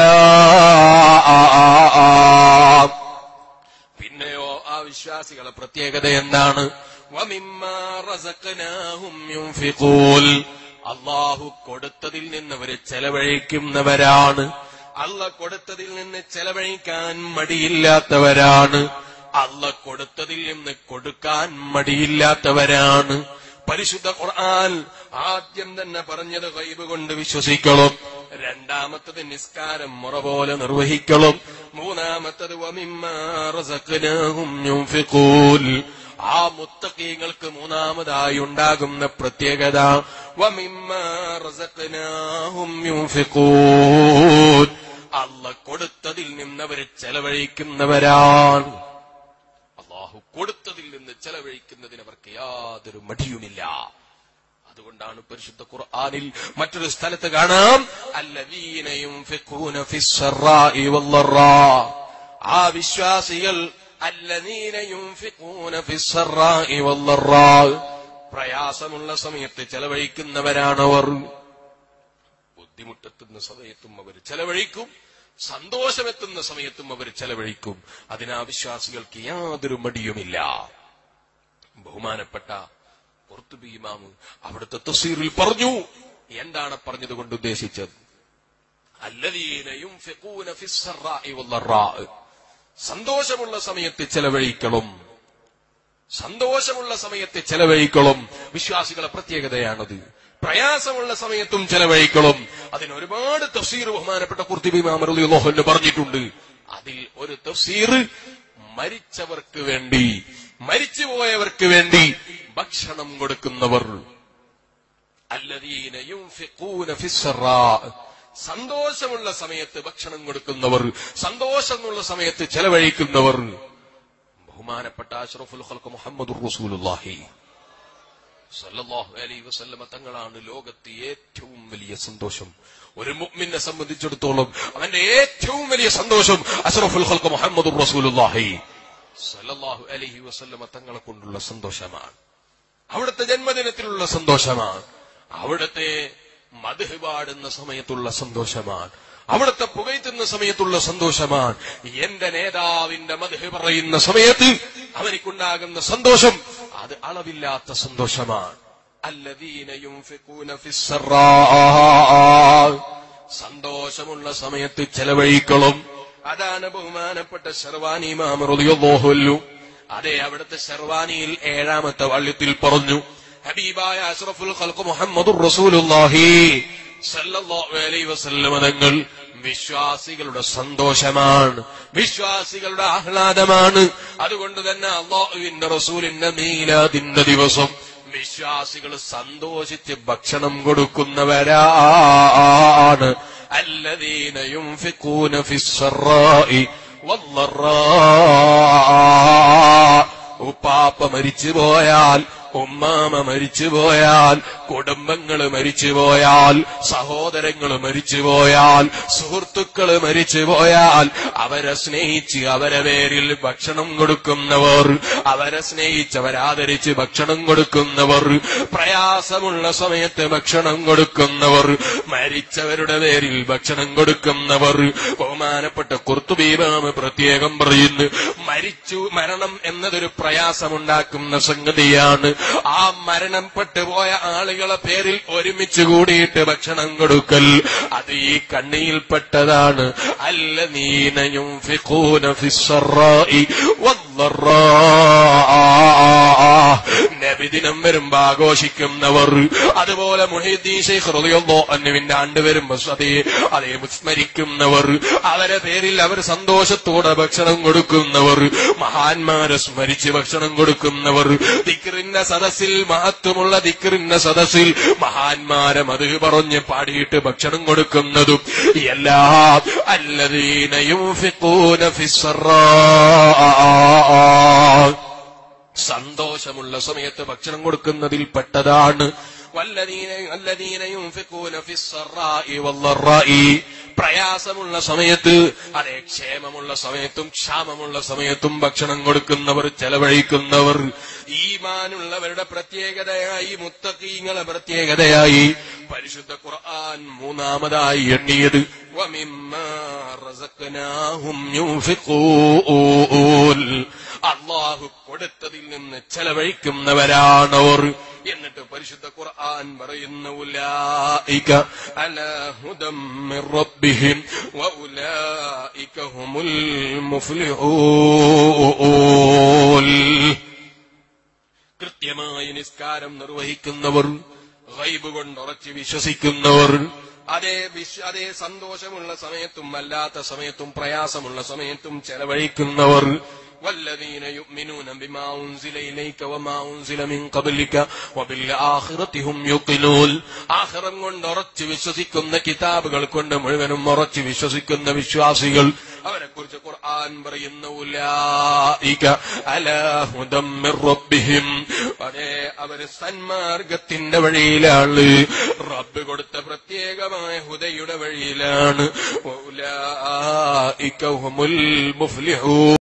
പിന്നെയോ ആ വിശ്വാസികളെ പ്രത്യേകത എന്താണ് വമിമ്മാ റസഖ്നാഹും യുൻഫിഖൂൻ. അള്ളാഹു കൊടുത്തതിൽ നിന്ന് അവർ ചെലവഴിക്കുന്നവരാണ് അല്ല കൊടുത്തതിൽ നിന്ന് ചെലവഴിക്കാൻ മടിയില്ലാത്തവരാണ് അല്ല കൊടുത്തതിൽ നിന്ന് കൊടുക്കാൻ മടിയില്ലാത്തവരാണ് പരിശുദ്ധ ഖുർആൻ ആദ്യം തന്നെ പറഞ്ഞത് ഗൈബ് കൊണ്ട് വിശ്വസിക്കണം രണ്ടാമത്തത് നിസ്കാരം മുറ പോലെ നിർവഹിക്കണം മൂന്നാമത്തത് വമിമ്മാ റസഖ്നാഹും യുൻഫിഖൂൻ. ആ മുത്തക്കീങ്ങൾക്ക് മൂന്നാമതായി ഉണ്ടാകുന്ന പ്രത്യേകത വമിമ്മാ റസഖ്നാഹും യുൻഫിഖൂൻ. അല്ല കൊടുത്തതിൽ നിന്നവർ ചെലവഴിക്കുന്നവരാണ് അള്ളാഹു കൊടുത്തതിൽ നിന്ന് ചെലവഴിക്കുന്നതിന് അവർക്ക് യാതൊരു മടിയുമില്ല അതുകൊണ്ടാണ് പരിശുദ്ധ ഖുർആനിൽ മറ്റൊരു സ്ഥലത്ത് കാണാം അല്ലദീന യുൻഫിഖൂന ഫിസ്സറാഇ വല്ലറാ ആ വിശ്വാസികൾ അല്ലദീന യുൻഫിഖൂന ഫിസ്സറാഇ വല്ലറാ പ്രയാസമുള്ള സമയത്ത് ചെലവഴിക്കുന്നവരാണവർ ബുദ്ധിമുട്ടെത്തുന്ന സമയത്തും അവർ ചെലവഴിക്കും സന്തോഷമെത്തുന്ന സമയത്തും അവർ ചെലവഴിക്കും അതിനാ വിശ്വാസികൾക്ക് യാതൊരു മടിയുമില്ല ബഹുമാനപ്പെട്ട പുറത്തുബി ഇമാമ് അവിടുത്തെ തസീറിൽ പറഞ്ഞു എന്താണ് പറഞ്ഞതുകൊണ്ട് ഉദ്ദേശിച്ചത് അല്ലദീന യുൻഫിഖൂന ഫിസ്സറാഇ വല്ലറാ സന്തോഷമുള്ള സമയത്ത് ചെലവഴിക്കണം സന്തോഷമുള്ള സമയത്ത് ചെലവഴിക്കണം വിശ്വാസികളെ പ്രത്യേകതയാണത് പ്രയാസമുള്ള സമയത്തും ചെലവഴിക്കണം അതിന് ഒരുപാട് തഫ്സീർ ബഹുമാനപ്പെട്ട കുർത്തിബി മാമറുദ്ദോഹന് പറഞ്ഞിട്ടുണ്ട് അതിൽ ഒരു തഫ്സീർ മരിച്ചവർക്ക് വേണ്ടി മരിച്ചുപോയവർക്ക് വേണ്ടി ഭക്ഷണം കൊടുക്കുന്നവർ അല്ലദീന യുൻഫിഖൂന ഫിസ്സറാ സന്തോഷമുള്ള സമയത്ത് ഭക്ഷണം കൊടുക്കുന്നവർ സന്തോഷമുള്ള സമയത്ത് ചെലവഴിക്കുന്നവർ ബഹുമാനപ്പെട്ട അഷ്റഫുൽ ഖൽഖ് മുഹമ്മദുർ റസൂലുള്ളാഹി സല്ലല്ലാഹു അലൈഹി വസല്ലമ തങ്ങളാണ് ലോകത്തെ ഏറ്റവും വലിയ സന്തോഷം ഒരു മുഅ്മിനെ സംബന്ധിച്ചിടത്തോളം അവന്റെ ഏറ്റവും വലിയ സന്തോഷം അഷ്റഫുൽ ഖൽഖ് മുഹമ്മദുർ റസൂലുള്ളാഹി സല്ലല്ലാഹു അലൈഹി വസല്ലമ തങ്ങളെ കൊണ്ടുള്ള സന്തോഷമാണ് അവിടുത്തെ ജന്മദിനത്തിലുള്ള സന്തോഷമാണ് അവിടുത്തെ മധു പാടുന്ന സമയത്തുള്ള സന്തോഷമാണ് അവിടുത്തെ പുകയ്ത്തുന്ന സമയത്തുള്ള സന്തോഷമാണ് എന്റെ നേതാവിന്റെ മധു പറയുന്ന സമയത്ത് അവനിക്കുണ്ടാകുന്ന സന്തോഷം അത് അളവില്ലാത്ത സന്തോഷമാണ് അല്ലദീന യുൻഫിഖൂന ഫിസ്സറാ സന്തോഷമുള്ള സമയത്ത് ചെലവഴിക്കണം അതാണ് ബഹുമാനപ്പെട്ട ശർവാനി മാമറുദിയോഹുല്ലു അതെ അവിടുത്തെ ശർവാനിയിൽ ഏഴാമത്തെ വള്ളിത്തിൽ പറഞ്ഞു ഹബീബായ അഷ്റഫുൽ ഖൽഖ് മുഹമ്മദുർ റസൂലുള്ളാഹി സല്ലല്ലാഹു അലൈഹി വസല്ലമ തങ്ങൾ വിശ്വാസികളുടെ സന്തോഷമാണ് വിശ്വാസികളുടെ ആഹ്ലാദമാണ് അതുകൊണ്ട് തന്നെ അള്ളാഹുവിന്റെ റസൂലിന്റെ മീലാദിന്റെ ദിവസം വിശ്വാസികൾ സന്തോഷിച്ച് ഭക്ഷണം കൊടുക്കുന്നവരാണ് അല്ലദീന യുൻഫിഖൂന ഫിസ്സറാഇ വല്ലറാ ഉപ്പാപ്പ മരിച്ചു പോയാൽ ഉമ്മാമ മരിച്ചു പോയാൽ കുടുംബങ്ങൾ മരിച്ചു പോയാൽ സഹോദരങ്ങൾ മരിച്ചു പോയാൽ സുഹൃത്തുക്കൾ മരിച്ചു പോയാൽ അവരെ സ്നേഹിച്ച് അവരെ പേരിൽ ഭക്ഷണം കൊടുക്കുന്നവർ അവരെ സ്നേഹിച്ച് അവരാദരിച്ച് ഭക്ഷണം കൊടുക്കുന്നവർ പ്രയാസമുള്ള സമയത്ത് ഭക്ഷണം കൊടുക്കുന്നവർ മരിച്ചവരുടെ പേരിൽ ഭക്ഷണം കൊടുക്കുന്നവർ ബഹുമാനപ്പെട്ട കുർത്തുബീമാമ് പ്രത്യേകം പറയുന്നു മരിച്ചു മരണം എന്നതൊരു പ്രയാസമുണ്ടാക്കുന്ന സംഗതിയാണ് ആ മരണപ്പെട്ടു പോയ ആളുകളെ പേരിൽ ഒരുമിച്ച് കൂടിയിട്ട് ഭക്ഷണം കൊടുക്കൽ അത് ഈ കണ്ണിയിൽപ്പെട്ടതാണ് അല്ല നീനയും നബിദിനം വരുമ്പോ ആഘോഷിക്കുന്നവർ അതുപോലെ മുഹീദ്ദീൻ ഷെയ്ഖ് റളിയല്ലാഹു അൻഹുവിന്റെ ആണ്ട് വരുമ്പോ അതേ അതേ സ്മരിക്കുന്നവർ അവരെ പേരിൽ അവർ സന്തോഷത്തോടെ ഭക്ഷണം കൊടുക്കുന്നവർ മഹാന്മാരെ സ്മരിച്ച് ഭക്ഷണം കൊടുക്കുന്നവർ ദിക്റിന്റെ സദസ്സിൽ മഹത്വമുള്ള ദിക്റിന്റെ സദസ്സിൽ മഹാന്മാരെ മത് പറഞ്ഞ് പാടിയിട്ട് ഭക്ഷണം കൊടുക്കുന്നതും എല്ലാം അല്ലദീനയും സന്തോഷമുള്ള സമയത്ത് ഭക്ഷണം കൊടുക്കുന്നതിൽ പെട്ടതാണ് വല്ലദീന- വല്ലദീന യുൻഫിഖൂന ഫിസ്സറാഇ വല്ലറാഇ. പ്രയാസമുള്ള സമയത്ത് അതേ ക്ഷേമമുള്ള സമയത്തും ക്ഷാമമുള്ള സമയത്തും ഭക്ഷണം കൊടുക്കുന്നവർ ചെലവഴിക്കുന്നവർ ഈമാനുള്ളവരുടെ പ്രത്യേകതയായി മുത്തക്കീങ്ങളെ പ്രത്യേകതയായി പരിശുദ്ധ ഖുർആൻ മൂന്നാമതായി എണ്ണിയത് وَمِمَّا رَزَقْنَاهُمْ يُنْفِقُونَ അള്ളാഹു കൊടുത്തതിൽ നിന്ന് ചെലവഴിക്കുന്നവരാണവർ എന്നിട്ട് പരിശുദ്ധ ഖുർആൻ പറയുന്ന ഉലായിക അലാ ഹുദം മിർ റബ്ബിഹിം വഉലായിക ഹുമുൽ മുഫ്ലിഹൂൻ കൃത്യമായി നിസ്കാരം നിർവഹിക്കുന്നവർ ഗൈബ് കൊണ്ട് ഉറച്ച് വിശ്വസിക്കുന്നവർ അതേ വിശ്വ അതേ സന്തോഷമുള്ള സമയത്തും അല്ലാത്ത സമയത്തും പ്രയാസമുള്ള സമയത്തും ചെലവഴിക്കുന്നവർ والذين يؤمنون بما أنزل إليك وما أنزل من قبلك وبالآخرة هم يوقنون ആഖിറം കൊണ്ട് ഉറച്ചു വിശ്വസിക്കുന്ന കിതാബുകൾ കൊണ്ട് മുഴുവനും ഉറച്ചു വിശ്വസിക്കുന്ന വിശ്വാസികൾ അവരെ കുറിച്ച് ഖുർആൻ പറയുന്ന ഉലായിക അലാ ഹുദം മിർ റബ്ബിഹിം അതേ അവര് സന്മാർഗത്തിന്റെ വഴിയിലാണ് റബ്ബ് കൊടുത്ത പ്രത്യേകമായ ഹുദയുടെ വഴിയിലാണ് ഉലായിക ഹുമുൽ മുഫ്ലിഹൂൻ